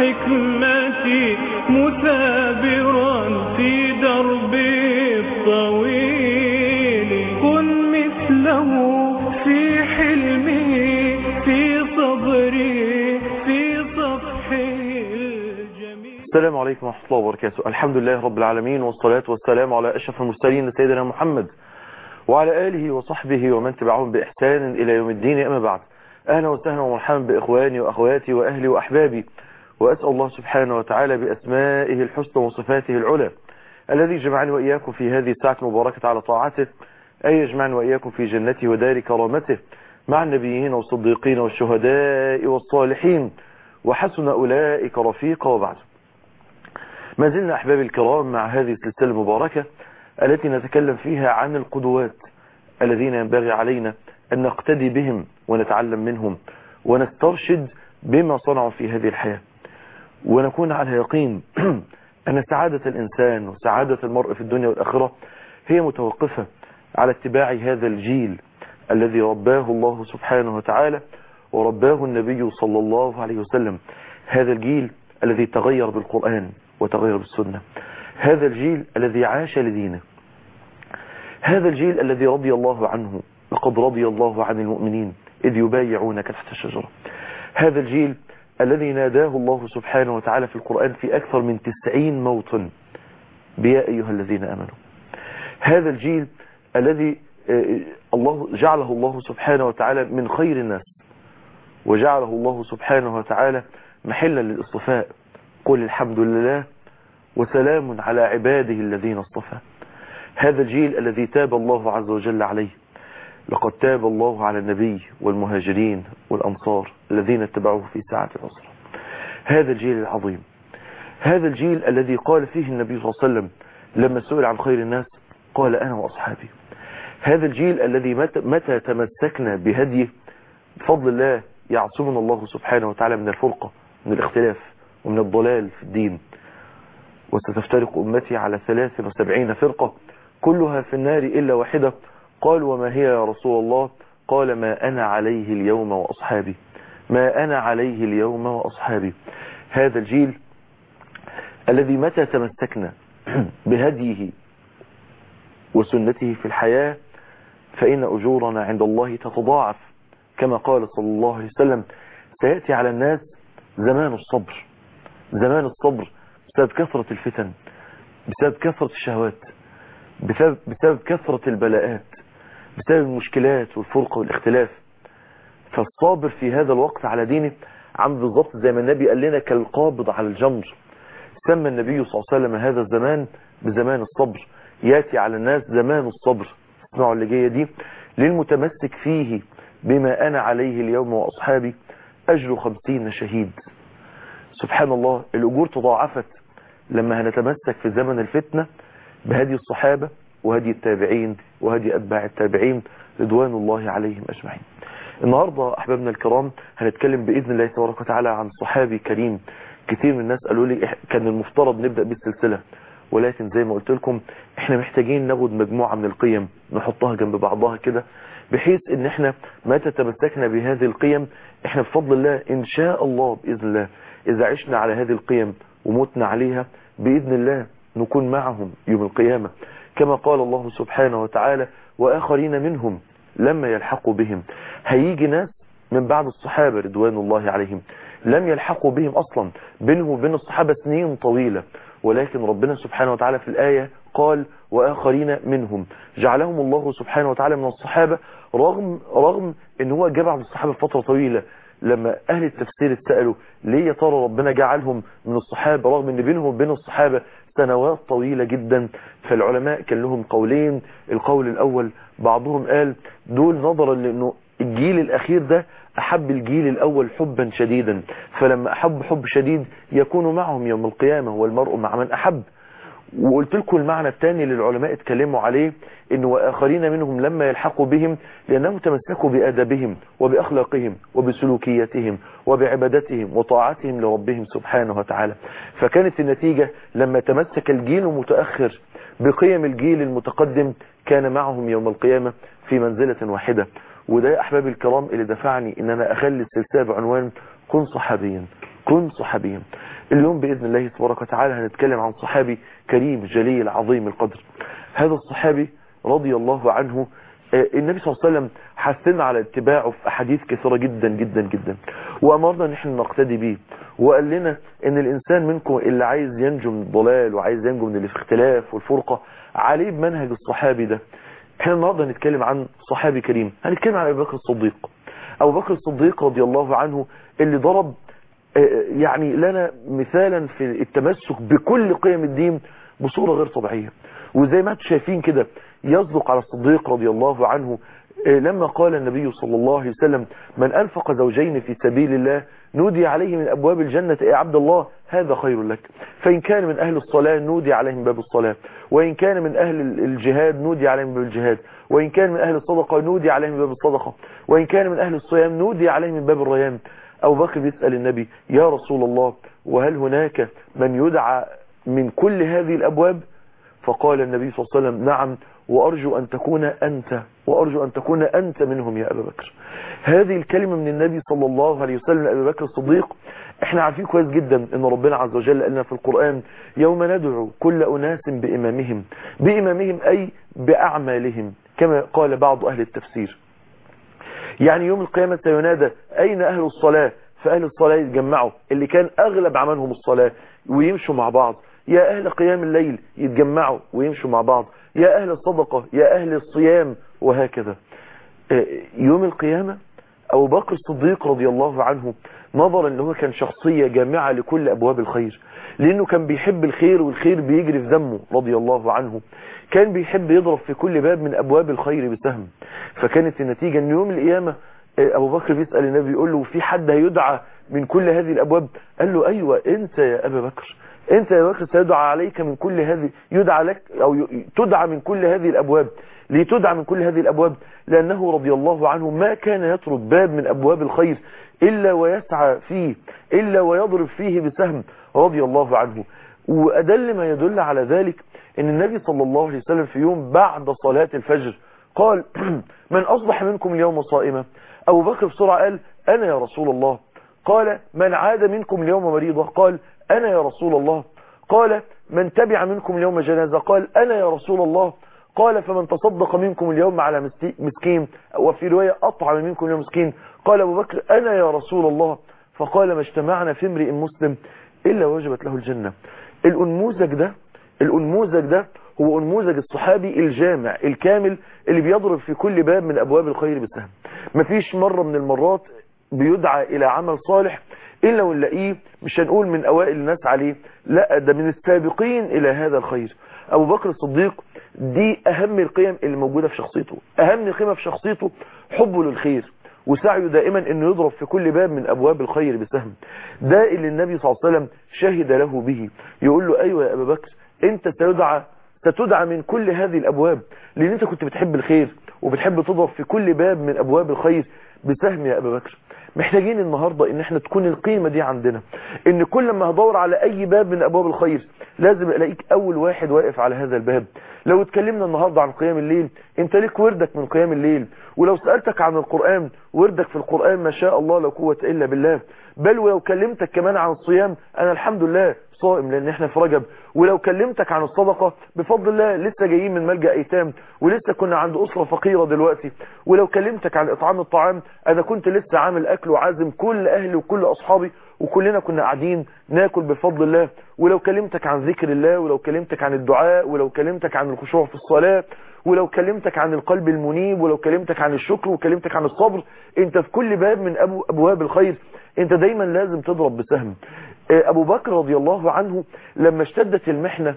الحكمة مثابرا في دربه الطويل كن مثله في حلمه في صبره في صفحه الجميل السلام عليكم ورحمة الله وبركاته الحمد لله رب العالمين والصلاة والسلام على أشرف المرسلين سيدنا محمد وعلى آله وصحبه ومن تبعهم بإحسان إلى يوم الدين أما بعد أهلا وسهلا ومرحبا بإخواني وأخواتي وأهلي وأحبابي وأسأل الله سبحانه وتعالى بأسمائه الحسنى وصفاته العلى الذي جمعني وإياكم في هذه الساعة المباركة على طاعته أي يجمعني وإياكم في جنته ودار كرامته مع النبيين والصديقين والشهداء والصالحين وحسن أولئك رفيقا وبعد ما زلنا أحبابي الكرام مع هذه السلسلة المباركة التي نتكلم فيها عن القدوات الذين ينبغي علينا أن نقتدي بهم ونتعلم منهم ونسترشد بما صنعوا في هذه الحياة ونكون على يقين أن سعادة الإنسان وسعادة المرء في الدنيا والآخرة هي متوقفة على اتباع هذا الجيل الذي رباه الله سبحانه وتعالى ورباه النبي صلى الله عليه وسلم هذا الجيل الذي تغير بالقرآن وتغير بالسنة هذا الجيل الذي عاش لدينه هذا الجيل الذي رضي الله عنه لقد رضي الله عن المؤمنين إذ يبايعونك تحت الشجرة هذا الجيل الذي ناداه الله سبحانه وتعالى في القرآن في أكثر من تسعين موطن بيا أيها الذين أمنوا هذا الجيل الذي الله جعله الله سبحانه وتعالى من خير الناس وجعله الله سبحانه وتعالى محلا للاصطفاء قل الحمد لله وسلام على عباده الذين اصطفى هذا الجيل الذي تاب الله عز وجل عليه لقد تاب الله على النبي والمهاجرين والأنصار الذين اتبعوه في ساعة العسرة هذا الجيل العظيم هذا الجيل الذي قال فيه النبي صلى الله عليه وسلم لما سئل عن خير الناس قال أنا وأصحابي هذا الجيل الذي متى, متى تمسكنا بهديه بفضل الله يعصمنا الله سبحانه وتعالى من الفرقة من الاختلاف ومن الضلال في الدين وستفترق أمتي على 73 فرقة كلها في النار إلا واحدة قال وما هي يا رسول الله قال ما أنا عليه اليوم وأصحابي ما أنا عليه اليوم وأصحابي هذا الجيل الذي متى تمسكنا بهديه وسنته في الحياة فإن أجورنا عند الله تتضاعف كما قال صلى الله عليه وسلم سيأتي على الناس زمان الصبر زمان الصبر بسبب كثرة الفتن بسبب كثرة الشهوات بسبب, بسبب كثرة البلاءات بسبب المشكلات والفرقة والاختلاف فالصابر في هذا الوقت على دينه عم بالضبط زي ما النبي قال لنا كالقابض على الجمر سمى النبي صلى الله عليه وسلم هذا الزمان بزمان الصبر ياتي على الناس زمان الصبر اسمعوا اللي جايه دي للمتمسك فيه بما أنا عليه اليوم وأصحابي أجر خمسين شهيد سبحان الله الأجور تضاعفت لما هنتمسك في زمن الفتنة بهدي الصحابة وهدي التابعين وهدي أتباع التابعين رضوان الله عليهم أجمعين النهاردة أحبابنا الكرام هنتكلم بإذن الله تبارك وتعالى عن صحابي كريم كثير من الناس قالوا لي كان المفترض نبدأ بالسلسلة ولكن زي ما قلت لكم احنا محتاجين ناخد مجموعة من القيم نحطها جنب بعضها كده بحيث ان احنا متى تمسكنا بهذه القيم احنا بفضل الله ان شاء الله بإذن الله اذا عشنا على هذه القيم ومتنا عليها بإذن الله نكون معهم يوم القيامة كما قال الله سبحانه وتعالى وآخرين منهم لما يلحقوا بهم هيجي ناس من بعد الصحابة رضوان الله عليهم لم يلحقوا بهم أصلا بينهم وبين الصحابة سنين طويلة ولكن ربنا سبحانه وتعالى في الآية قال وآخرين منهم جعلهم الله سبحانه وتعالى من الصحابة رغم رغم ان هو جمع الصحابة فترة طويلة لما أهل التفسير اتسألوا ليه يا ترى ربنا جعلهم من الصحابة رغم ان بينهم وبين الصحابة سنوات طويلة جدا فالعلماء كان لهم قولين القول الأول بعضهم قال دول نظرا لأنه الجيل الأخير ده أحب الجيل الأول حبا شديدا فلما أحب حب شديد يكون معهم يوم القيامة والمرء مع من أحب وقلت لكم المعنى الثاني للعلماء اتكلموا عليه ان واخرين منهم لما يلحقوا بهم لانهم تمسكوا بادبهم وباخلاقهم وبسلوكياتهم وبعبادتهم وطاعتهم لربهم سبحانه وتعالى فكانت النتيجة لما تمسك الجيل المتأخر بقيم الجيل المتقدم كان معهم يوم القيامة في منزلة واحدة وده يا احبابي الكرام اللي دفعني ان انا اخلي السلسلة بعنوان كن صحابيا كن صحابيا اليوم بإذن الله تبارك وتعالى هنتكلم عن صحابي كريم جليل عظيم القدر هذا الصحابي رضي الله عنه النبي صلى الله عليه وسلم حثنا على اتباعه في أحاديث كثيرة جدا جدا جدا وأمرنا ان احنا نقتدي به وقال لنا ان الإنسان منكم اللي عايز ينجو من الضلال وعايز ينجو من الاختلاف والفرقة عليه بمنهج الصحابي ده احنا النهاردة هنتكلم عن صحابي كريم هنتكلم عن أبو بكر الصديق أبو بكر الصديق رضي الله عنه اللي ضرب يعني لنا مثالا في التمسك بكل قيم الدين بصورة غير طبيعية وزي ما انتم شايفين كده يصدق على الصديق رضي الله عنه لما قال النبي صلى الله عليه وسلم من أنفق زوجين في سبيل الله نودي عليه من أبواب الجنة يا عبد الله هذا خير لك فإن كان من أهل الصلاة نودي عليه من باب الصلاة وإن كان من أهل الجهاد نودي عليه من باب الجهاد وإن كان من أهل الصدقة نودي عليه من باب الصدقة وإن كان من أهل الصيام نودي عليه من باب الريان أبو بكر بيسأل النبي يا رسول الله وهل هناك من يدعى من كل هذه الأبواب فقال النبي صلى الله عليه وسلم نعم وأرجو أن تكون أنت وأرجو أن تكون أنت منهم يا أبا بكر هذه الكلمة من النبي صلى الله عليه وسلم لأبي بكر الصديق احنا عارفين كويس جدا ان ربنا عز وجل قالنا في القرآن يوم ندعو كل أناس بإمامهم بإمامهم أي بأعمالهم كما قال بعض أهل التفسير يعني يوم القيامة سينادى أين أهل الصلاة فأهل الصلاة يتجمعوا اللي كان أغلب عملهم الصلاة ويمشوا مع بعض يا أهل قيام الليل يتجمعوا ويمشوا مع بعض يا أهل الصدقة يا أهل الصيام وهكذا يوم القيامة أبو بكر الصديق رضي الله عنه نظرا ان هو كان شخصية جامعة لكل أبواب الخير لأنه كان بيحب الخير والخير بيجري في دمه رضي الله عنه كان بيحب يضرب في كل باب من أبواب الخير بسهم فكانت النتيجة ان يوم القيامة أبو بكر بيسأل النبي يقول له في حد هيدعى من كل هذه الأبواب قال له أيوة أنت يا أبا بكر أنت يا بكر سيدعى عليك من كل هذه يدعى لك أو تدعى من كل هذه الأبواب ليه تدعى من كل هذه الأبواب لأنه رضي الله عنه ما كان يترك باب من أبواب الخير إلا ويسعى فيه إلا ويضرب فيه بسهم رضي الله عنه وأدل ما يدل على ذلك أن النبي صلى الله عليه وسلم في يوم بعد صلاة الفجر قال من أصبح منكم اليوم صائما أبو بكر بسرعة قال أنا يا رسول الله قال من عاد منكم اليوم مريضة قال أنا يا رسول الله قال من تبع منكم اليوم جنازة قال أنا يا رسول الله قال فمن تصدق منكم اليوم على مسكين وفي رواية أطعم منكم اليوم مسكين قال أبو بكر أنا يا رسول الله فقال ما اجتمعنا في امرئ مسلم إلا وجبت له الجنة الأنموذج ده الأنموذج ده هو أنموذج الصحابي الجامع الكامل اللي بيضرب في كل باب من أبواب الخير بالسهم مفيش مرة من المرات بيدعى إلى عمل صالح إلا ونلاقيه مش هنقول من أوائل الناس عليه لا ده من السابقين إلى هذا الخير أبو بكر الصديق دي أهم القيم اللي موجودة في شخصيته أهم قيمة في شخصيته حبه للخير وسعيه دائما انه يضرب في كل باب من ابواب الخير بسهم ده اللي النبي صلى الله عليه وسلم شهد له به يقول له ايوه يا ابا بكر انت ستدعى ستدعى من كل هذه الابواب لان انت كنت بتحب الخير وبتحب تضرب في كل باب من ابواب الخير بسهم يا ابا بكر محتاجين النهاردة ان احنا تكون القيمة دي عندنا ان كل ما هدور على اي باب من ابواب الخير لازم الاقيك اول واحد واقف على هذا الباب لو اتكلمنا النهاردة عن قيام الليل انت ليك وردك من قيام الليل ولو سألتك عن القرآن وردك في القرآن ما شاء الله لا قوة الا بالله بل ولو كلمتك كمان عن الصيام انا الحمد لله صائم لان احنا في رجب ولو كلمتك عن الصدقة بفضل الله لسه جايين من ملجأ ايتام ولسه كنا عند اسرة فقيرة دلوقتي ولو كلمتك عن اطعام الطعام انا كنت لسه عامل اكل وعازم كل اهلي وكل اصحابي وكلنا كنا قاعدين ناكل بفضل الله ولو كلمتك عن ذكر الله ولو كلمتك عن الدعاء ولو كلمتك عن الخشوع في الصلاة ولو كلمتك عن القلب المنيب ولو كلمتك عن الشكر وكلمتك عن الصبر انت في كل باب من أبو ابواب الخير انت دايما لازم تضرب بسهم ابو بكر رضي الله عنه لما اشتدت المحنة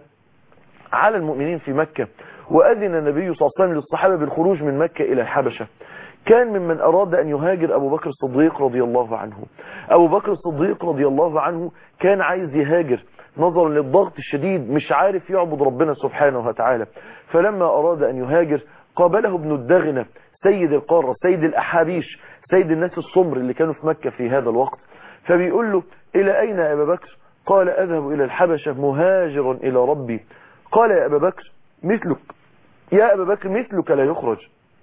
على المؤمنين في مكة وأذن النبي صلى الله عليه وسلم للصحابة بالخروج من مكة إلى الحبشة كان ممن أراد أن يهاجر أبو بكر الصديق رضي الله عنه أبو بكر الصديق رضي الله عنه كان عايز يهاجر نظرا للضغط الشديد مش عارف يعبد ربنا سبحانه وتعالى فلما أراد أن يهاجر قابله ابن الدغنة سيد القارة سيد الأحابيش سيد الناس الصمر اللي كانوا في مكة في هذا الوقت فبيقول له إلى أين يا أبا بكر قال أذهب إلى الحبشة مهاجرا إلى ربي قال يا أبا بكر مثلك يا أبا بكر مثلك لا يخرج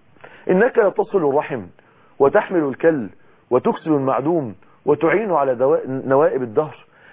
إنك تصل الرحم وتحمل الكل وتكسل المعدوم وتعين على نوائب الدهر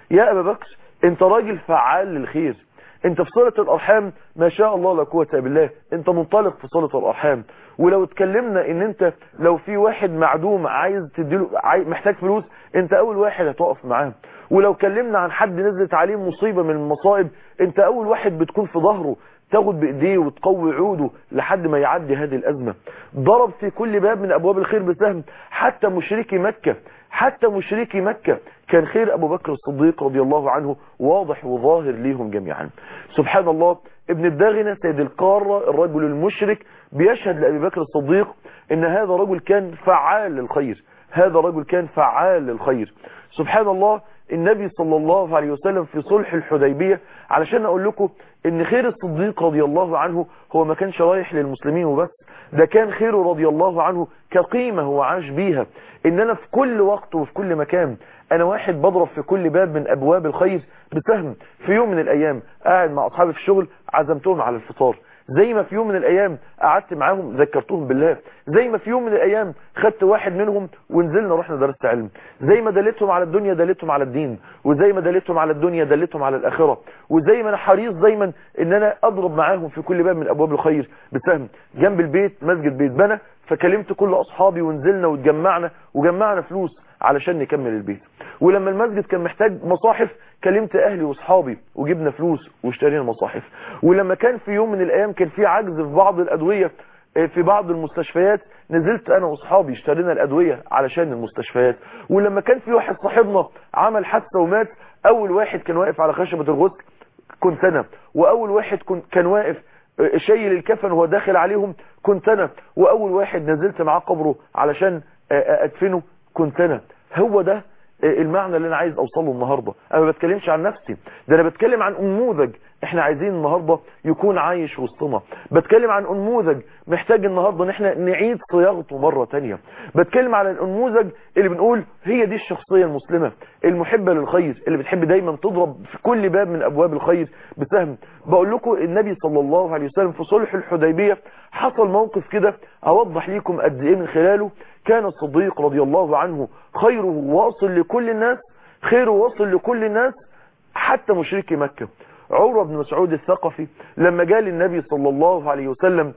يا ابا بكر انت راجل فعال للخير انت في صلة الارحام ما شاء الله لا قوه الا بالله انت منطلق في صلة الارحام ولو اتكلمنا ان انت لو في واحد معدوم عايز تديله عاي... محتاج فلوس انت اول واحد هتقف معاه ولو اتكلمنا عن حد نزلت عليه مصيبة من المصائب انت اول واحد بتكون في ظهره تاخد بايديه وتقوي عوده لحد ما يعدي هذه الازمة ضرب في كل باب من ابواب الخير بسهم حتى مشركي مكة حتى مشركي مكة كان خير ابو بكر الصديق رضي الله عنه واضح وظاهر ليهم جميعا سبحان الله ابن الداغنة سيد القارة الرجل المشرك بيشهد لأبي بكر الصديق ان هذا رجل كان فعال للخير هذا رجل كان فعال للخير سبحان الله النبي صلى الله عليه وسلم في صلح الحديبية علشان اقول لكم ان خير الصديق رضي الله عنه هو ما كانش رايح للمسلمين وبس ده كان خيره رضي الله عنه كقيمة هو عاش بيها ان انا في كل وقت وفي كل مكان انا واحد بضرب في كل باب من ابواب الخير بسهم في يوم من الايام قاعد مع اصحابي في الشغل عزمتهم على الفطار زي ما في يوم من الايام قعدت معاهم ذكرتهم بالله زي ما في يوم من الايام خدت واحد منهم ونزلنا رحنا درست علم زي ما دلتهم على الدنيا دلتهم على الدين وزي ما دلتهم على الدنيا دلتهم على الاخره وزي ما انا حريص دايما ان انا اضرب معاهم في كل باب من ابواب الخير بسهم جنب البيت مسجد بيت بنى فكلمت كل اصحابي ونزلنا واتجمعنا وجمعنا فلوس علشان نكمل البيت ولما المسجد كان محتاج مصاحف كلمت اهلي واصحابي وجبنا فلوس واشترينا مصاحف ولما كان في يوم من الايام كان في عجز في بعض الادويه في بعض المستشفيات نزلت انا واصحابي اشترينا الادويه علشان المستشفيات ولما كان في واحد صاحبنا عمل حادثه ومات اول واحد كان واقف على خشبه الغسل كنت انا واول واحد كان واقف شايل الكفن وهو داخل عليهم كنت انا واول واحد نزلت معاه قبره علشان ادفنه كنت انا هو ده المعنى اللي انا عايز اوصله النهاردة انا ما بتكلمش عن نفسي ده انا بتكلم عن انموذج احنا عايزين النهاردة يكون عايش وسطنا بتكلم عن انموذج محتاج النهاردة ان احنا نعيد صياغته مرة تانية بتكلم على الانموذج اللي بنقول هي دي الشخصية المسلمة المحبة للخير اللي بتحب دايما تضرب في كل باب من ابواب الخير بسهم بقول لكم النبي صلى الله عليه وسلم في صلح الحديبية حصل موقف كده اوضح ليكم قد ايه من خلاله كان الصديق رضي الله عنه خيره واصل لكل الناس خيره واصل لكل الناس حتى مشركي مكة عروة بن مسعود الثقفي لما جاء للنبي صلى الله عليه وسلم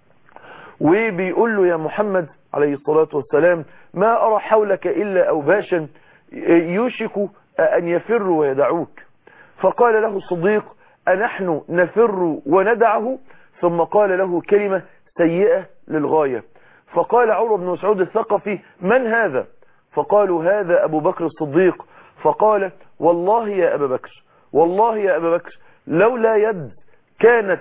وبيقول له يا محمد عليه الصلاة والسلام ما أرى حولك إلا أوباشا يوشك أن يفروا ويدعوك فقال له الصديق أنحن نفر وندعه ثم قال له كلمة سيئة للغاية فقال عمر بن مسعود الثقفي من هذا فقالوا هذا أبو بكر الصديق فقال والله يا أبا بكر والله يا أبا بكر لولا يد كانت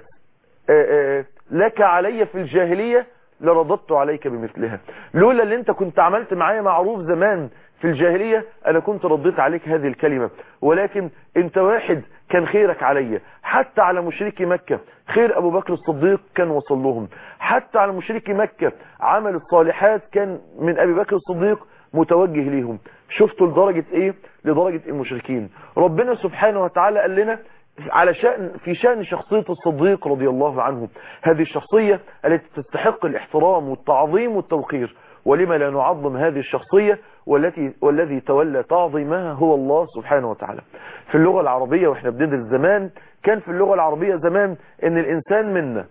لك علي في الجاهلية لرددت عليك بمثلها لولا اللي انت كنت عملت معايا معروف زمان في الجاهلية انا كنت رديت عليك هذه الكلمة ولكن انت واحد كان خيرك عليا حتى على مشركي مكة خير ابو بكر الصديق كان وصل لهم حتى على مشركي مكة عمل الصالحات كان من ابي بكر الصديق متوجه ليهم شفتوا لدرجة ايه لدرجة المشركين ربنا سبحانه وتعالى قال لنا على شأن في شأن شخصية الصديق رضي الله عنه هذه الشخصية التي تستحق الاحترام والتعظيم والتوقير ولما لا نعظم هذه الشخصية والتي والذي تولى تعظيمها هو الله سبحانه وتعالى في اللغة العربية واحنا بندرس زمان كان في اللغة العربية زمان ان الانسان منا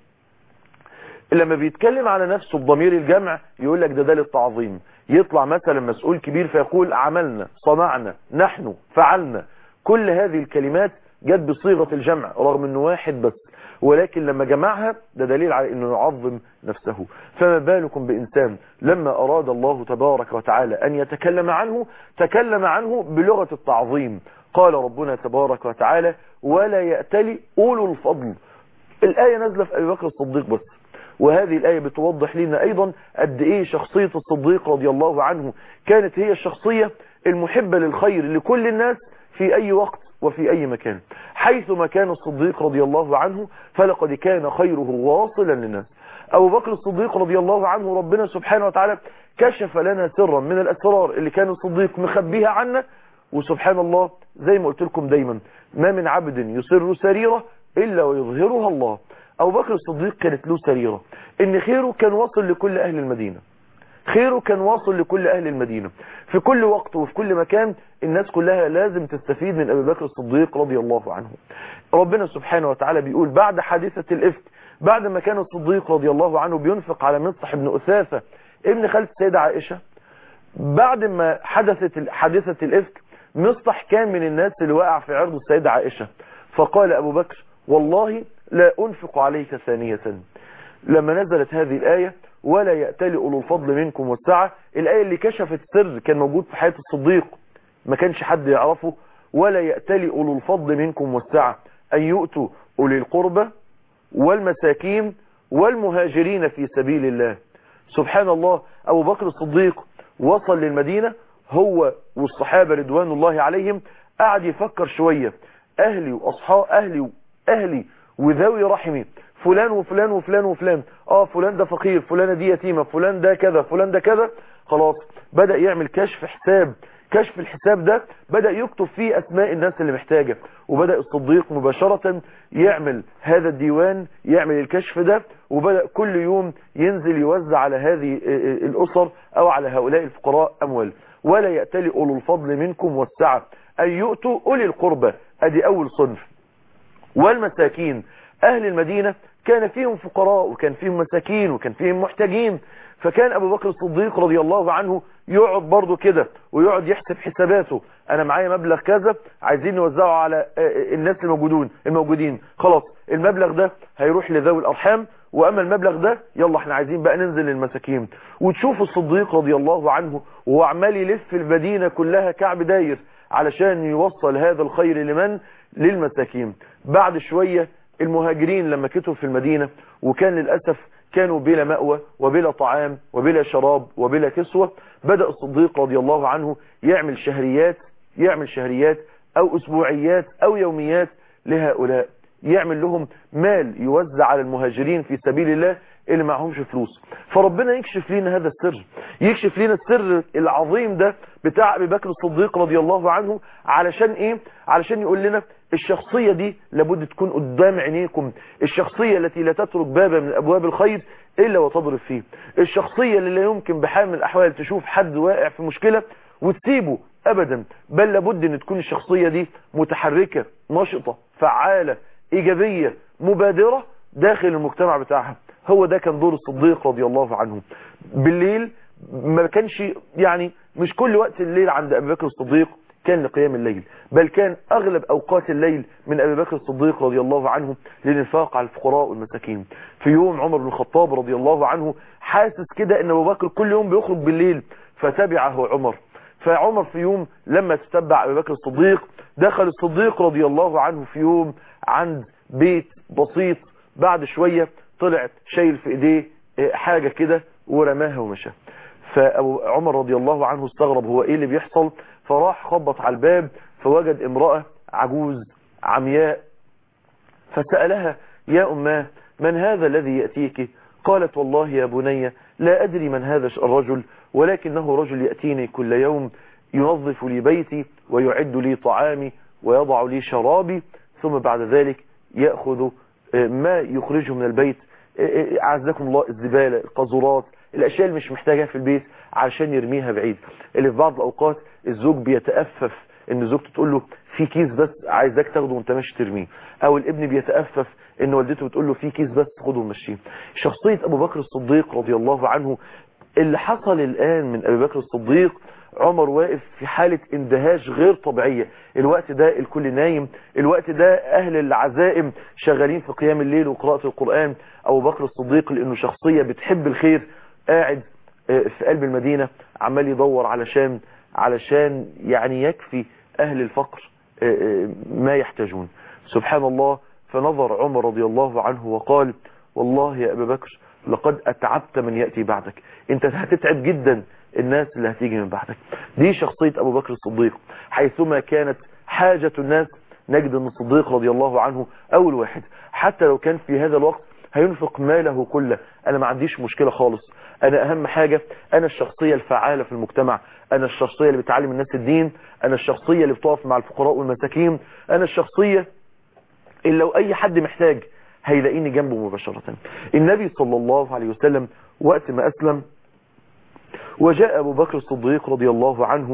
لما بيتكلم على نفسه بضمير الجمع يقول لك ده ده للتعظيم يطلع مثلا مسؤول كبير فيقول عملنا صنعنا نحن فعلنا كل هذه الكلمات جت بصيغة الجمع رغم انه واحد بس ولكن لما جمعها ده دليل على انه يعظم نفسه فما بالكم بانسان لما اراد الله تبارك وتعالى ان يتكلم عنه تكلم عنه بلغة التعظيم قال ربنا تبارك وتعالى ولا يأتلي أولو الفضل الآية نازلة في أبي بكر الصديق بس وهذه الآية بتوضح لنا أيضا قد إيه شخصية الصديق رضي الله عنه كانت هي الشخصية المحبة للخير لكل الناس في أي وقت وفي أي مكان حيثما كان الصديق رضي الله عنه فلقد كان خيره واصلا للناس أبو بكر الصديق رضي الله عنه ربنا سبحانه وتعالى كشف لنا سرا من الأسرار اللي كان الصديق مخبيها عنا وسبحان الله زي ما قلت لكم دايما ما من عبد يسر سريرة إلا ويظهرها الله أبو بكر الصديق كانت له سريرة إن خيره كان واصل لكل أهل المدينة خيره كان واصل لكل أهل المدينة في كل وقت وفي كل مكان الناس كلها لازم تستفيد من أبي بكر الصديق رضي الله عنه ربنا سبحانه وتعالى بيقول بعد حادثة الإفك بعد ما كان الصديق رضي الله عنه بينفق على مصطح بن أثاثة ابن خالة السيدة عائشة بعد ما حدثت حادثة الإفك مصطح كان من الناس اللي وقع في عرض السيدة عائشة فقال أبو بكر والله لا أنفق عليك ثانية لما نزلت هذه الآية ولا يأتلي أولو الفضل منكم والسعة الآية اللي كشفت سر كان موجود في حياة الصديق ما كانش حد يعرفه ولا يأتلي أولو الفضل منكم والسعة أن يؤتوا أولي القربى والمساكين والمهاجرين في سبيل الله سبحان الله أبو بكر الصديق وصل للمدينة هو والصحابة رضوان الله عليهم قعد يفكر شوية أهلي وأصحاب أهلي وأهلي وذوي رحمي فلان وفلان وفلان وفلان اه فلان ده فقير فلانة دي يتيمة فلان ده كذا فلان ده كذا خلاص بدأ يعمل كشف حساب كشف الحساب ده بدأ يكتب فيه أسماء الناس اللي محتاجة وبدأ الصديق مباشرة يعمل هذا الديوان يعمل الكشف ده وبدأ كل يوم ينزل يوزع على هذه الأسر أو على هؤلاء الفقراء أموال ولا يأتلي أولو الفضل منكم والسعة أن يؤتوا أولي القربى أدي أول صنف والمساكين أهل المدينة كان فيهم فقراء وكان فيهم مساكين وكان فيهم محتاجين فكان أبو بكر الصديق رضي الله عنه يقعد برضه كده ويقعد يحسب حساباته أنا معايا مبلغ كذا عايزين نوزعه على الناس الموجودون الموجودين خلاص المبلغ ده هيروح لذوي الأرحام وأما المبلغ ده يلا احنا عايزين بقى ننزل للمساكين وتشوف الصديق رضي الله عنه وهو عمال يلف المدينة كلها كعب داير علشان يوصل هذا الخير لمن للمساكين بعد شوية المهاجرين لما كتوا في المدينة وكان للأسف كانوا بلا مأوى وبلا طعام وبلا شراب وبلا كسوة بدأ الصديق رضي الله عنه يعمل شهريات يعمل شهريات أو أسبوعيات أو يوميات لهؤلاء يعمل لهم مال يوزع على المهاجرين في سبيل الله اللي معهمش فلوس فربنا يكشف لنا هذا السر يكشف لنا السر العظيم ده بتاع ابي بكر الصديق رضي الله عنه علشان ايه علشان يقول لنا الشخصية دي لابد تكون قدام عينيكم الشخصية التي لا تترك بابا من ابواب الخير الا وتضرب فيه الشخصية اللي لا يمكن بحال من الاحوال تشوف حد واقع في مشكلة وتسيبه ابدا بل لابد ان تكون الشخصية دي متحركة نشطة فعالة ايجابية مبادرة داخل المجتمع بتاعها هو ده كان دور الصديق رضي الله عنه بالليل ما كانش يعني مش كل وقت الليل عند ابي بكر الصديق كان لقيام الليل بل كان اغلب اوقات الليل من ابي بكر الصديق رضي الله عنه للانفاق على الفقراء والمساكين في يوم عمر بن الخطاب رضي الله عنه حاسس كده ان ابو بكر كل يوم بيخرج بالليل فتبعه عمر فعمر في يوم لما تتبع ابي بكر الصديق دخل الصديق رضي الله عنه في يوم عند بيت بسيط بعد شوية طلع شايل في ايديه حاجة كده ورماها ومشى فعمر رضي الله عنه استغرب هو ايه اللي بيحصل فراح خبط على الباب فوجد امرأة عجوز عمياء فسألها يا أماه من هذا الذي يأتيك قالت والله يا بني لا أدري من هذا الرجل ولكنه رجل يأتيني كل يوم ينظف لي بيتي ويعد لي طعامي ويضع لي شرابي ثم بعد ذلك يأخذ ما يخرجه من البيت عزكم الله الزبالة القذورات الأشياء اللي مش محتاجها في البيت علشان يرميها بعيد اللي في بعض الأوقات الزوج بيتأفف ان زوجته تقول له في كيس بس عايزاك تاخده وانت ماشي ترميه او الابن بيتأفف ان والدته بتقول له في كيس بس خده ومشيه شخصية ابو بكر الصديق رضي الله عنه اللي حصل الان من ابي بكر الصديق عمر واقف في حالة اندهاش غير طبيعية الوقت ده الكل نايم الوقت ده اهل العزائم شغالين في قيام الليل وقراءة القرآن ابو بكر الصديق لانه شخصية بتحب الخير قاعد في قلب المدينة عمال يدور علشان علشان يعني يكفي اهل الفقر ما يحتاجون سبحان الله فنظر عمر رضي الله عنه وقال والله يا ابا بكر لقد اتعبت من يأتي بعدك انت هتتعب جدا الناس اللي هتيجي من بعدك دي شخصية ابو بكر الصديق حيثما كانت حاجة الناس نجد ان الصديق رضي الله عنه اول واحد حتى لو كان في هذا الوقت هينفق ماله كله انا ما عنديش مشكلة خالص انا اهم حاجة انا الشخصية الفعالة في المجتمع انا الشخصية اللي بتعلم الناس الدين انا الشخصية اللي بتقف مع الفقراء والمساكين انا الشخصية اللي لو اي حد محتاج هيلاقيني جنبه مباشرة النبي صلى الله عليه وسلم وقت ما اسلم وجاء أبو بكر الصديق رضي الله عنه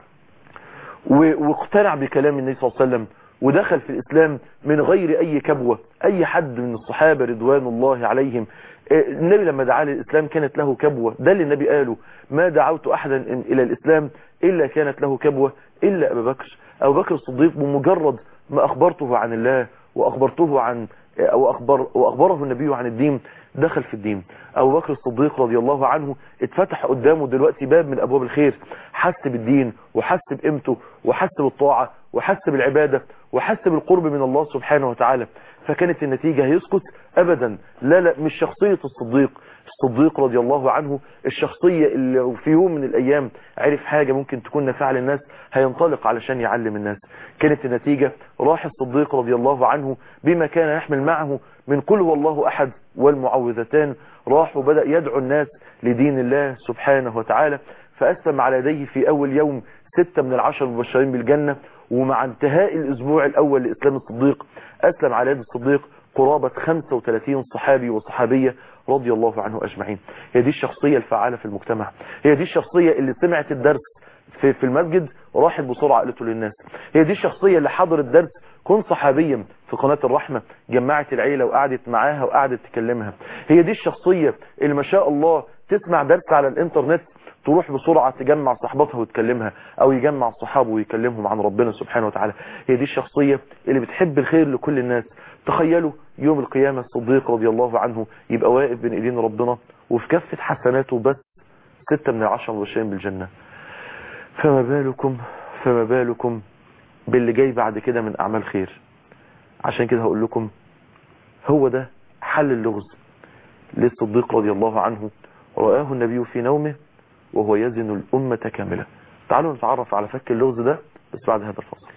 واقتنع بكلام النبي صلى الله عليه وسلم ودخل في الإسلام من غير أي كبوة أي حد من الصحابة رضوان الله عليهم النبي لما دعا للإسلام كانت له كبوة ده اللي النبي قاله ما دعوت أحدا إلى الإسلام إلا كانت له كبوة إلا أبا بكر أبو بكر الصديق بمجرد ما أخبرته عن الله وأخبرته عن أو أخبر وأخبره النبي عن الدين دخل في الدين أبو بكر الصديق رضي الله عنه اتفتح قدامه دلوقتي باب من أبواب الخير حس بالدين وحس بقيمته وحس بالطاعة وحس بالعبادة وحس بالقرب من الله سبحانه وتعالى فكانت النتيجة هيسكت أبدا لا لا مش شخصية الصديق الصديق رضي الله عنه الشخصية اللي في يوم من الأيام عرف حاجة ممكن تكون نافعة للناس هينطلق علشان يعلم الناس كانت النتيجة راح الصديق رضي الله عنه بما كان يحمل معه من قل هو الله أحد والمعوذتان راح وبدأ يدعو الناس لدين الله سبحانه وتعالى فأسلم على يديه في أول يوم ستة من العشر المبشرين بالجنة ومع انتهاء الأسبوع الأول لإسلام الصديق أسلم على يد الصديق قرابة 35 صحابي وصحابية رضي الله عنه أجمعين هي دي الشخصية الفعالة في المجتمع هي دي الشخصية اللي سمعت الدرس في, في المسجد وراحت بسرعة قالته للناس هي دي الشخصية اللي حضر الدرس كن صحابيا في قناة الرحمة جمعت العيلة وقعدت معاها وقعدت تكلمها هي دي الشخصية اللي ما شاء الله تسمع درس على الانترنت تروح بسرعة تجمع صحباتها وتكلمها او يجمع صحابه ويكلمهم عن ربنا سبحانه وتعالى هي دي الشخصية اللي بتحب الخير لكل الناس تخيلوا يوم القيامة الصديق رضي الله عنه يبقى واقف بين ايدين ربنا وفي كفة حسناته بس ستة من العشر مبشرين بالجنة فما بالكم فما بالكم باللي جاي بعد كده من اعمال خير عشان كده هقول لكم هو ده حل اللغز للصديق رضي الله عنه رآه النبي في نومه وهو يزن الأمة كاملة تعالوا نتعرف على فك اللغز ده بس بعد هذا الفصل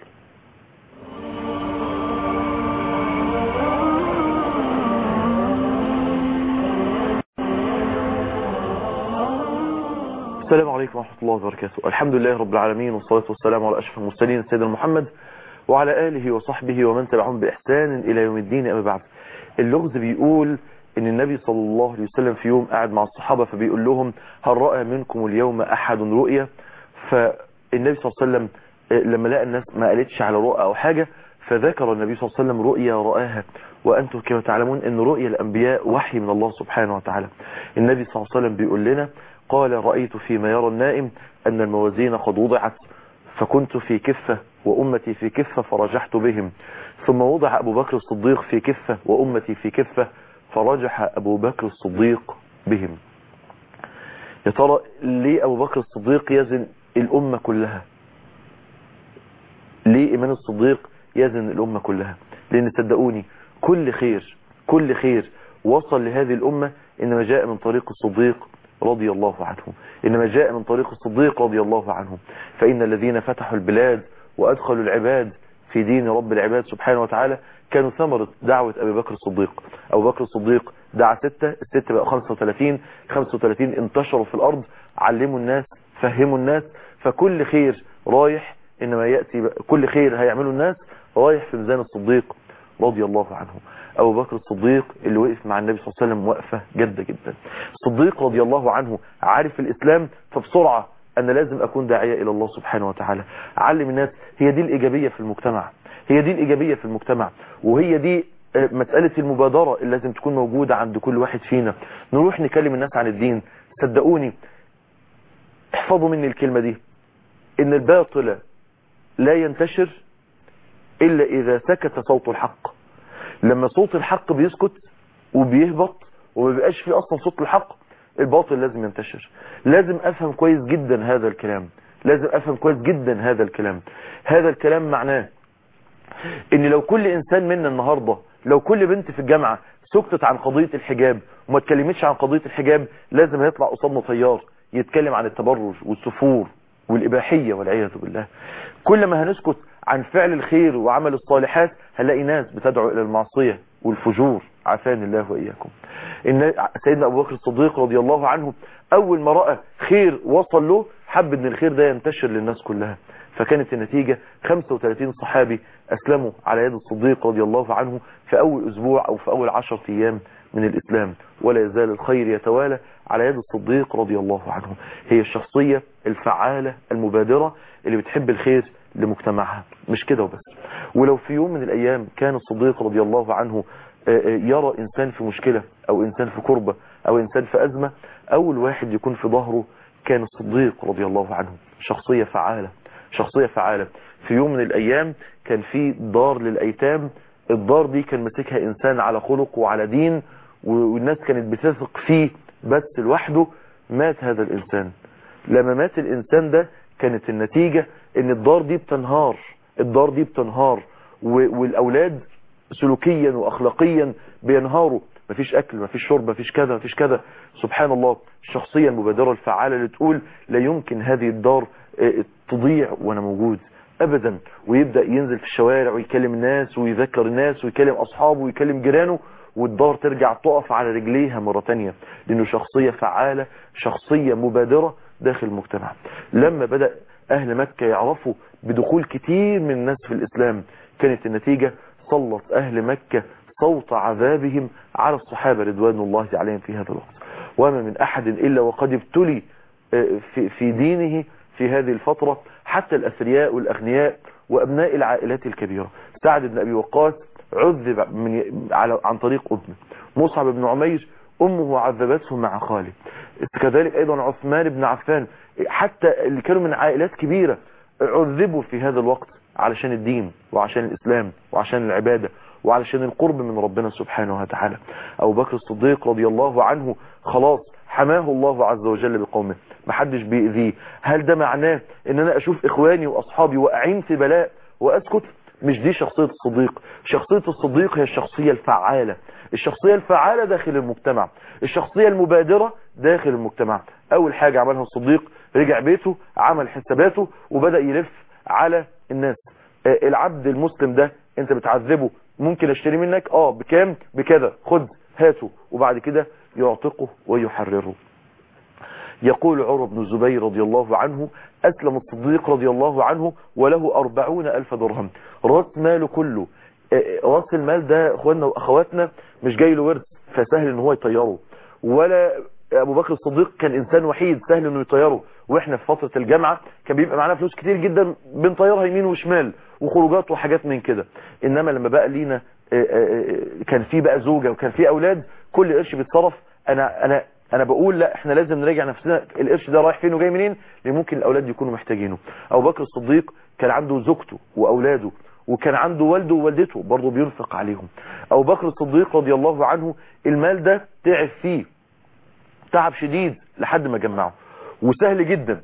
السلام عليكم ورحمة الله وبركاته الحمد لله رب العالمين والصلاة والسلام على أشرف المرسلين سيدنا محمد وعلى آله وصحبه ومن تبعهم بإحسان إلى يوم الدين أما بعد اللغز بيقول ان النبي صلى الله عليه وسلم في يوم قاعد مع الصحابة فبيقول لهم هل رأى منكم اليوم احد رؤية فالنبي صلى الله عليه وسلم لما لقى الناس ما قالتش على رؤى او حاجة فذكر النبي صلى الله عليه وسلم رؤيا رآها وأنتم كما تعلمون أن رؤيا الأنبياء وحي من الله سبحانه وتعالى النبي صلى الله عليه وسلم بيقول لنا قال رأيت فيما يرى النائم أن الموازين قد وضعت فكنت في كفة وأمتي في كفة فرجحت بهم ثم وضع أبو بكر الصديق في كفة وأمتي في كفة فرجح أبو بكر الصديق بهم يا ترى ليه أبو بكر الصديق يزن الأمة كلها ليه إيمان الصديق يزن الأمة كلها لأن صدقوني كل خير كل خير وصل لهذه الأمة إنما جاء من طريق الصديق رضي الله عنه إنما جاء من طريق الصديق رضي الله عنه فإن الذين فتحوا البلاد وأدخلوا العباد في دين رب العباد سبحانه وتعالى كانوا ثمرة دعوة أبي بكر الصديق أبو بكر الصديق دعا ستة الستة بقى 35 35 انتشروا في الأرض علموا الناس فهموا الناس فكل خير رايح إنما يأتي كل خير هيعمله الناس رايح في ميزان الصديق رضي الله عنه أبو بكر الصديق اللي وقف مع النبي صلى الله عليه وسلم وقفة جادة جدا الصديق رضي الله عنه عارف الإسلام فبسرعة أنا لازم أكون داعية إلى الله سبحانه وتعالى علم الناس هي دي الإيجابية في المجتمع هي دي الإيجابية في المجتمع وهي دي مسألة المبادرة اللي لازم تكون موجودة عند كل واحد فينا نروح نكلم الناس عن الدين صدقوني احفظوا مني الكلمة دي إن الباطل لا ينتشر إلا إذا سكت صوت الحق لما صوت الحق بيسكت وبيهبط وما بيبقاش فيه أصلا صوت الحق الباطل لازم ينتشر لازم أفهم كويس جدا هذا الكلام لازم أفهم كويس جدا هذا الكلام هذا الكلام معناه ان لو كل انسان منا النهاردة لو كل بنت في الجامعة سكتت عن قضية الحجاب وما اتكلمتش عن قضية الحجاب لازم هيطلع قصادنا طيار يتكلم عن التبرج والسفور والإباحية والعياذ بالله كل ما هنسكت عن فعل الخير وعمل الصالحات هنلاقي ناس بتدعو إلى المعصية والفجور عافاني الله وإياكم إن سيدنا أبو بكر الصديق رضي الله عنه أول ما رأى خير وصل له حب ان الخير ده ينتشر للناس كلها فكانت النتيجة 35 صحابي أسلموا على يد الصديق رضي الله عنه في أول أسبوع أو في أول عشر أيام من الإسلام ولا يزال الخير يتوالى على يد الصديق رضي الله عنه هي الشخصية الفعالة المبادرة اللي بتحب الخير لمجتمعها مش كده وبس ولو في يوم من الأيام كان الصديق رضي الله عنه يرى إنسان في مشكلة أو إنسان في كربة أو إنسان في أزمة أول واحد يكون في ظهره كان الصديق رضي الله عنه شخصية فعالة شخصية فعالة في يوم من الأيام كان في دار للأيتام الدار دي كان مسكها إنسان على خلق وعلى دين والناس كانت بتثق فيه بس لوحده مات هذا الإنسان لما مات الإنسان ده كانت النتيجة ان الدار دي بتنهار الدار دي بتنهار والأولاد سلوكيا وأخلاقيا بينهاروا مفيش أكل مفيش شرب مفيش كذا مفيش كذا سبحان الله الشخصية المبادرة الفعالة اللي تقول لا يمكن هذه الدار تضيع وأنا موجود أبدا ويبدأ ينزل في الشوارع ويكلم الناس ويذكر الناس ويكلم أصحابه ويكلم جيرانه والدار ترجع تقف على رجليها مرة تانية لأنه شخصية فعالة شخصية مبادرة داخل المجتمع لما بدأ أهل مكة يعرفوا بدخول كتير من الناس في الإسلام كانت النتيجة سلط أهل مكة صوت عذابهم على الصحابة رضوان الله عليهم في هذا الوقت وما من أحد إلا وقد ابتلي في, في دينه في هذه الفترة حتى الأثرياء والأغنياء وأبناء العائلات الكبيرة سعد بن أبي وقاص عذب من على عن طريق ابنه مصعب بن عمير أمه عذبته مع خاله كذلك أيضا عثمان بن عفان حتى اللي كانوا من عائلات كبيرة عذبوا في هذا الوقت علشان الدين وعشان الإسلام وعشان العبادة وعلشان القرب من ربنا سبحانه وتعالى أبو بكر الصديق رضي الله عنه خلاص حماه الله عز وجل بقومه محدش بيأذيه هل ده معناه ان انا اشوف اخواني واصحابي واقعين في بلاء واسكت مش دي شخصية الصديق شخصية الصديق هي الشخصية الفعالة الشخصية الفعالة داخل المجتمع الشخصية المبادرة داخل المجتمع اول حاجة عملها الصديق رجع بيته عمل حساباته وبدأ يلف على الناس العبد المسلم ده انت بتعذبه ممكن اشتري منك اه بكام بكذا خد هاته وبعد كده يعتقه ويحرره يقول عمر بن الزبير رضي الله عنه أسلم الصديق رضي الله عنه وله أربعون ألف درهم راس ماله كله راس المال ده اخواننا واخواتنا مش جاي له ورث فسهل ان هو يطيره ولا ابو بكر الصديق كان انسان وحيد سهل انه يطيره واحنا في فترة الجامعة كان بيبقى معانا فلوس كتير جدا بنطيرها يمين وشمال وخروجات وحاجات من كده انما لما بقى لينا كان في بقى زوجة وكان في اولاد كل قرش بيتصرف انا انا انا بقول لا احنا لازم نراجع نفسنا القرش ده رايح فين وجاي منين لان ممكن الاولاد يكونوا محتاجينه ابو بكر الصديق كان عنده زوجته واولاده وكان عنده والده ووالدته برضه بينفق عليهم ابو بكر الصديق رضي الله عنه المال ده تعب فيه تعب شديد لحد ما جمعه وسهل جدا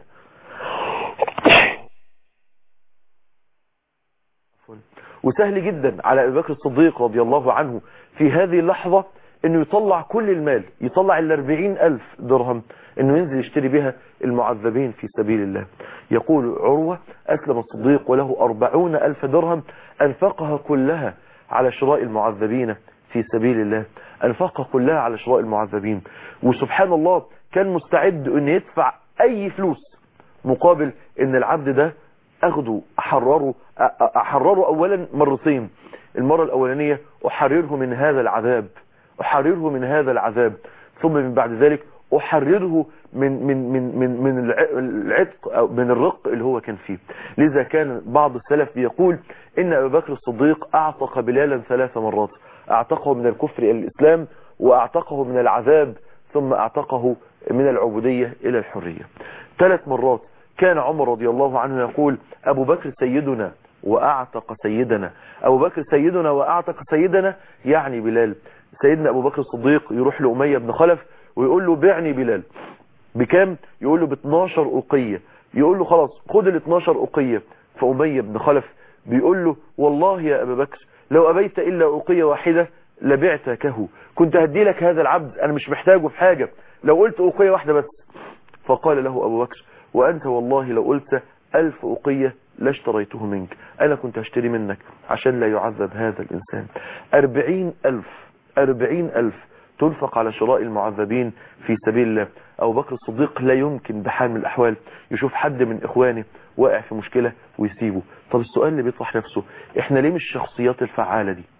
وسهل جدا على ابي بكر الصديق رضي الله عنه في هذه اللحظة انه يطلع كل المال يطلع ال ألف درهم انه ينزل يشتري بها المعذبين في سبيل الله يقول عروة اسلم الصديق وله أربعون ألف درهم انفقها كلها على شراء المعذبين في سبيل الله انفقها كلها على شراء المعذبين وسبحان الله كان مستعد ان يدفع اي فلوس مقابل ان العبد ده اخده احرره احرره اولا مرتين المرة الاولانية احرره من هذا العذاب احرره من هذا العذاب ثم من بعد ذلك احرره من من من من من العتق او من الرق اللي هو كان فيه لذا كان بعض السلف بيقول ان ابي بكر الصديق اعتق بلالا ثلاث مرات اعتقه من الكفر الى الاسلام واعتقه من العذاب ثم اعتقه من العبودية الى الحرية ثلاث مرات كان عمر رضي الله عنه يقول ابو بكر سيدنا واعتق سيدنا ابو بكر سيدنا واعتق سيدنا يعني بلال سيدنا ابو بكر الصديق يروح لأمية بن خلف ويقول له بعني بلال بكام يقول له ب 12 أقية يقول له خلاص خد ال 12 أقية فأمية بن خلف بيقول له والله يا أبا بكر لو أبيت إلا أقية واحدة لبعتكه كنت هدي لك هذا العبد أنا مش محتاجه في حاجة لو قلت أقية واحدة بس فقال له أبو بكر وأنت والله لو قلت ألف أقية لاشتريته منك أنا كنت هشتري منك عشان لا يعذب هذا الإنسان أربعين ألف أربعين ألف تنفق على شراء المعذبين في سبيل الله أبو بكر الصديق لا يمكن بحال من الأحوال يشوف حد من إخوانه واقع في مشكلة ويسيبه طب السؤال اللي بيطرح نفسه احنا ليه مش الشخصيات الفعالة دي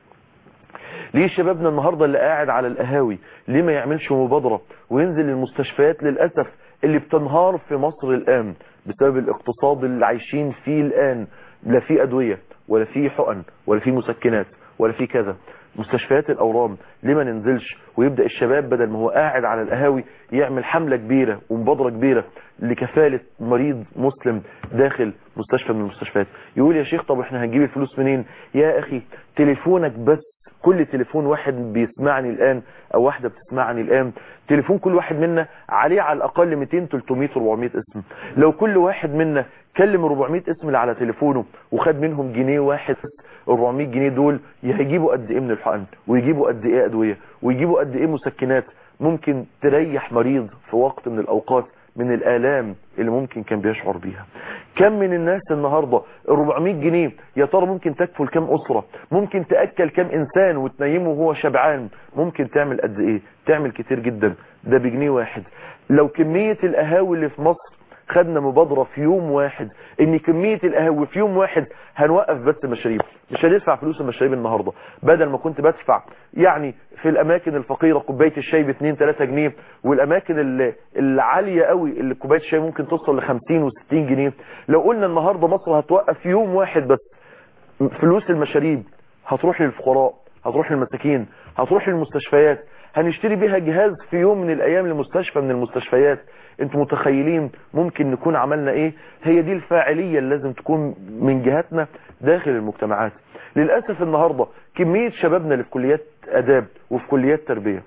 ليه شبابنا النهاردة اللي قاعد على القهاوي ليه ما يعملش مبادرة وينزل للمستشفيات للأسف اللي بتنهار في مصر الآن بسبب الاقتصاد اللي عايشين فيه الآن لا في أدوية ولا في حقن ولا في مسكنات ولا في كذا مستشفيات الأورام ليه ما ننزلش ويبدأ الشباب بدل ما هو قاعد على القهاوي يعمل حملة كبيرة ومبادرة كبيرة لكفالة مريض مسلم داخل مستشفى من المستشفيات يقول يا شيخ طب احنا هنجيب الفلوس منين يا أخي تليفونك بس كل تليفون واحد بيسمعني الآن أو واحدة بتسمعني الآن تليفون كل واحد منا عليه على الأقل 200 300 400 اسم لو كل واحد منا كلم 400 اسم اللي على تليفونه وخد منهم جنيه واحد 400 جنيه دول هيجيبوا قد ايه من الحقن ويجيبوا قد ايه أدوية ويجيبوا قد ايه مسكنات ممكن تريح مريض في وقت من الأوقات من الآلام اللي ممكن كان بيشعر بيها كم من الناس النهاردة 400 جنيه يا ترى ممكن تكفل كم أسرة ممكن تأكل كم إنسان وتنيمه وهو شبعان ممكن تعمل قد إيه تعمل كتير جدا ده بجنيه واحد لو كمية القهاوي اللي في مصر خدنا مبادرة في يوم واحد ان كمية القهاوي في يوم واحد هنوقف بس مشاريب مش هندفع فلوس المشاريب النهاردة بدل ما كنت بدفع يعني في الاماكن الفقيرة كوباية الشاي ب 2 3 جنيه والاماكن اللي العالية قوي اللي كوباية الشاي ممكن توصل ل 50 و60 جنيه لو قلنا النهاردة مصر هتوقف يوم واحد بس فلوس المشاريب هتروح للفقراء هتروح للمساكين هتروح للمستشفيات هنشتري بيها جهاز في يوم من الايام لمستشفى من المستشفيات انتوا متخيلين ممكن نكون عملنا ايه هي دي الفاعلية اللي لازم تكون من جهاتنا داخل المجتمعات للأسف النهاردة كمية شبابنا اللي في كليات اداب وفي كليات تربية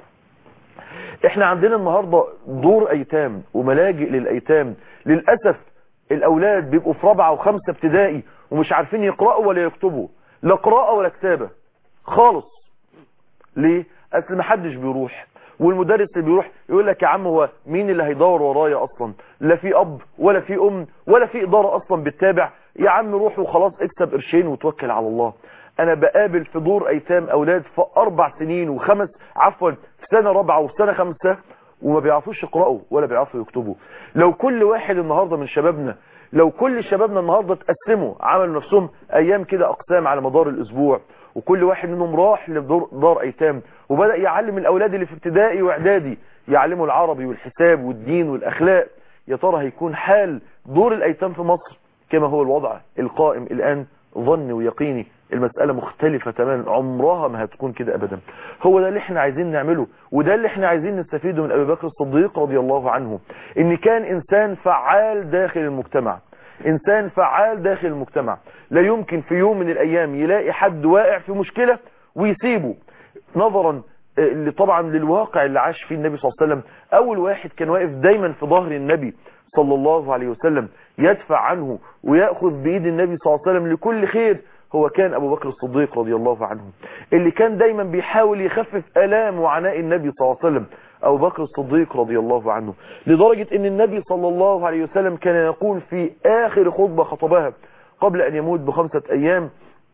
احنا عندنا النهاردة دور ايتام وملاجئ للايتام للأسف الاولاد بيبقوا في رابعة وخمسة ابتدائي ومش عارفين يقرأوا ولا يكتبوا لا قراءة ولا كتابة خالص ليه اصل محدش بيروح والمدرس اللي بيروح يقول لك يا عم هو مين اللي هيدور ورايا اصلا لا في اب ولا في ام ولا في اداره اصلا بتتابع يا عم روح وخلاص اكسب قرشين وتوكل على الله انا بقابل في دور ايتام اولاد في اربع سنين وخمس عفوا في سنه رابعه وفي سنه خمسه وما بيعرفوش يقراوا ولا بيعرفوا يكتبوا لو كل واحد النهارده من شبابنا لو كل شبابنا النهارده اتقسموا عملوا نفسهم ايام كده اقسام على مدار الاسبوع وكل واحد منهم راح لدار دار ايتام وبدأ يعلم الاولاد اللي في ابتدائي واعدادي يعلموا العربي والحساب والدين والاخلاق يا ترى هيكون حال دور الايتام في مصر كما هو الوضع القائم الان ظن ويقيني المسألة مختلفة تماما عمرها ما هتكون كده ابدا هو ده اللي احنا عايزين نعمله وده اللي احنا عايزين نستفيده من ابي بكر الصديق رضي الله عنه ان كان انسان فعال داخل المجتمع انسان فعال داخل المجتمع لا يمكن في يوم من الايام يلاقي حد واقع في مشكلة ويسيبه نظرا اللي طبعا للواقع اللي عاش فيه النبي صلى الله عليه وسلم اول واحد كان واقف دايما في ظهر النبي صلى الله عليه وسلم يدفع عنه ويأخذ بإيد النبي صلى الله عليه وسلم لكل خير هو كان أبو بكر الصديق رضي الله عنه اللي كان دايما بيحاول يخفف ألام وعناء النبي صلى الله عليه وسلم أبو بكر الصديق رضي الله عنه لدرجة أن النبي صلى الله عليه وسلم كان يقول في آخر خطبة خطبها قبل أن يموت بخمسة أيام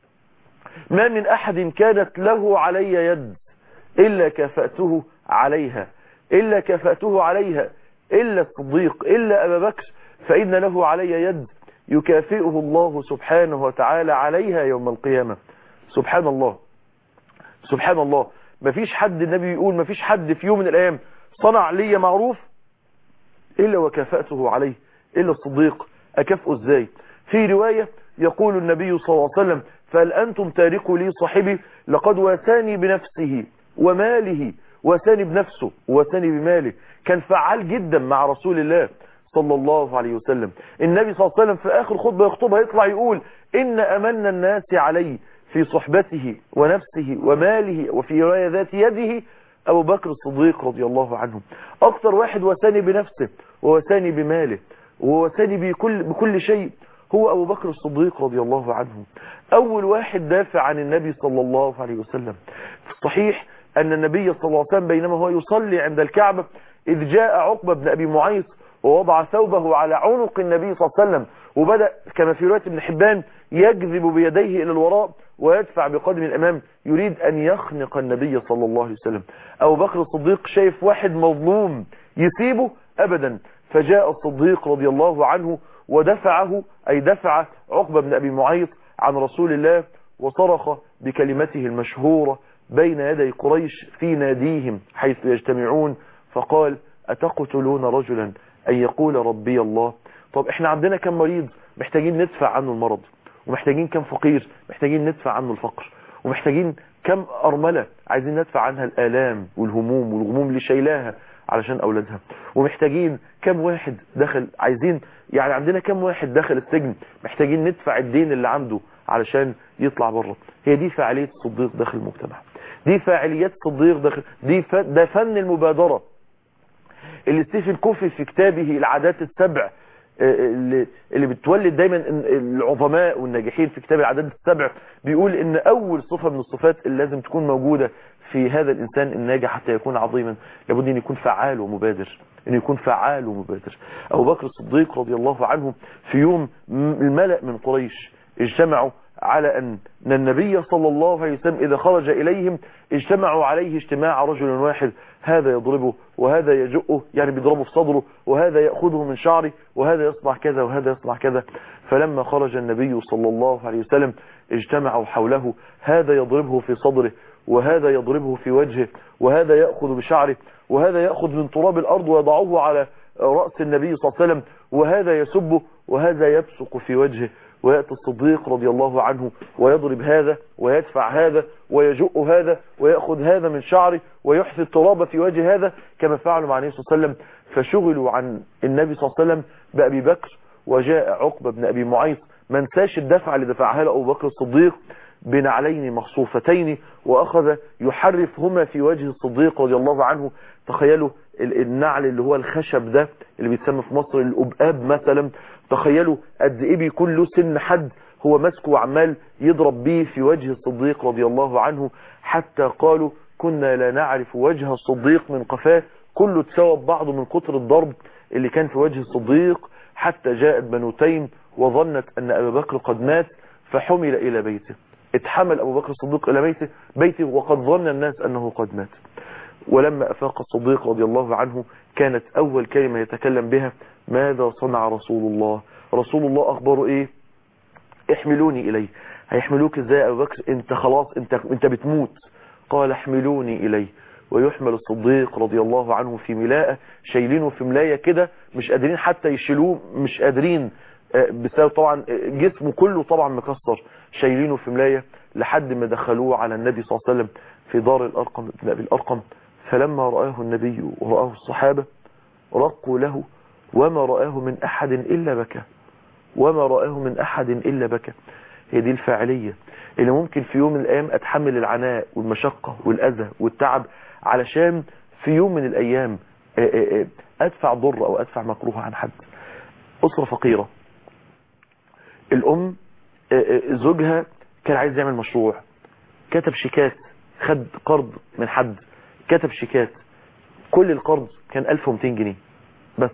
ما من أحد كانت له علي يد إلا كفأته عليها إلا كفأته عليها إلا الصديق إلا أبا بكر فإن له علي يد يكافئه الله سبحانه وتعالى عليها يوم القيامة سبحان الله سبحان الله مفيش حد النبي يقول مفيش حد في يوم من الأيام صنع لي معروف إلا وكافأته عليه إلا الصديق أكافئه إزاي في رواية يقول النبي صلى الله عليه وسلم فهل أنتم تاركوا لي صاحبي لقد واساني بنفسه وماله واساني بنفسه واساني بماله كان فعال جدا مع رسول الله صلى الله عليه وسلم النبي صلى الله عليه وسلم في آخر خطبة يخطبها يطلع يقول إن أمن الناس علي في صحبته ونفسه وماله وفي رواية ذات يده أبو بكر الصديق رضي الله عنه أكثر واحد وساني بنفسه ووساني بماله ووساني بكل, بكل شيء هو أبو بكر الصديق رضي الله عنه أول واحد دافع عن النبي صلى الله عليه وسلم في الصحيح أن النبي صلى الله عليه وسلم بينما هو يصلي عند الكعبة إذ جاء عقبة بن أبي معيط ووضع ثوبه على عنق النبي صلى الله عليه وسلم وبدأ كما في رواية ابن حبان يجذب بيديه إلى الوراء ويدفع بقدم الأمام يريد أن يخنق النبي صلى الله عليه وسلم أبو بكر الصديق شايف واحد مظلوم يسيبه أبدا فجاء الصديق رضي الله عنه ودفعه أي دفع عقبة بن أبي معيط عن رسول الله وصرخ بكلمته المشهورة بين يدي قريش في ناديهم حيث يجتمعون فقال أتقتلون رجلا أن يقول ربي الله طب احنا عندنا كم مريض محتاجين ندفع عنه المرض ومحتاجين كم فقير محتاجين ندفع عنه الفقر ومحتاجين كم أرملة عايزين ندفع عنها الآلام والهموم والغموم اللي شايلاها علشان أولادها ومحتاجين كم واحد دخل عايزين يعني عندنا كم واحد دخل السجن محتاجين ندفع الدين اللي عنده علشان يطلع بره هي دي فعالية الصديق داخل المجتمع دي فاعليات الصديق داخل دي ف... ده فن المبادرة اللي ستيفن كوفي في كتابه العادات السبع اللي, اللي بتولد دايما العظماء والناجحين في كتاب العادات السبع بيقول ان اول صفة من الصفات اللي لازم تكون موجودة في هذا الانسان الناجح حتى يكون عظيما لابد ان يكون فعال ومبادر ان يكون فعال ومبادر ابو بكر الصديق رضي الله عنه في يوم الملأ من قريش اجتمعوا على أن النبي صلى الله عليه وسلم إذا خرج إليهم اجتمعوا عليه اجتماع رجل واحد هذا يضربه وهذا يجؤه يعني بيضربه في صدره وهذا يأخذه من شعره وهذا يصنع كذا وهذا يصنع كذا فلما خرج النبي صلى الله عليه وسلم اجتمعوا حوله هذا يضربه في صدره وهذا يضربه في وجهه وهذا يأخذ بشعره وهذا يأخذ من تراب الأرض ويضعه على رأس النبي صلى الله عليه وسلم وهذا يسبه وهذا يبصق في وجهه ويأتي الصديق رضي الله عنه ويضرب هذا ويدفع هذا ويجؤ هذا ويأخذ هذا من شعره ويحثي التراب في وجه هذا كما فعلوا مع النبي صلى الله عليه وسلم فشغلوا عن النبي صلى الله عليه وسلم بأبي بكر وجاء عقبة بن أبي معيط ما انساش الدفع اللي دفعها له أبو بكر الصديق بنعلين مخصوفتين وأخذ يحرفهما في وجه الصديق رضي الله عنه تخيلوا النعل اللي هو الخشب ده اللي بيتسمى في مصر الأبقاب مثلا تخيلوا قد ايه بيكون له سن حد هو ماسكه وعمال يضرب بيه في وجه الصديق رضي الله عنه حتى قالوا كنا لا نعرف وجه الصديق من قفاه كله تساوى بعضه من كتر الضرب اللي كان في وجه الصديق حتى جاءت بنو تيم وظنت أن أبا بكر قد مات فحمل إلى بيته اتحمل أبو بكر الصديق إلى بيته, بيته وقد ظن الناس أنه قد مات ولما أفاق الصديق رضي الله عنه كانت أول كلمة يتكلم بها ماذا صنع رسول الله رسول الله أخبره إيه احملوني إليه هيحملوك إزاي أبو بكر انت خلاص انت, انت بتموت قال احملوني إليه ويحمل الصديق رضي الله عنه في ملاءة شايلينه في ملاية كده مش قادرين حتى يشيلوه مش قادرين بسبب طبعا جسمه كله طبعا مكسر شايلينه في ملاية لحد ما دخلوه على النبي صلى الله عليه وسلم في دار الأرقم ابن أبي الأرقم فلما رآه النبي ورآه الصحابة رقوا له وما رآه من أحد إلا بكى وما رآه من أحد إلا بكى هي دي الفاعلية اللي ممكن في يوم من الأيام أتحمل العناء والمشقة والأذى والتعب علشان في يوم من الأيام أدفع ضر أو أدفع مكروه عن حد أسرة فقيرة الأم زوجها كان عايز يعمل مشروع كتب شيكات خد قرض من حد كتب شيكات كل القرض كان 1200 جنيه بس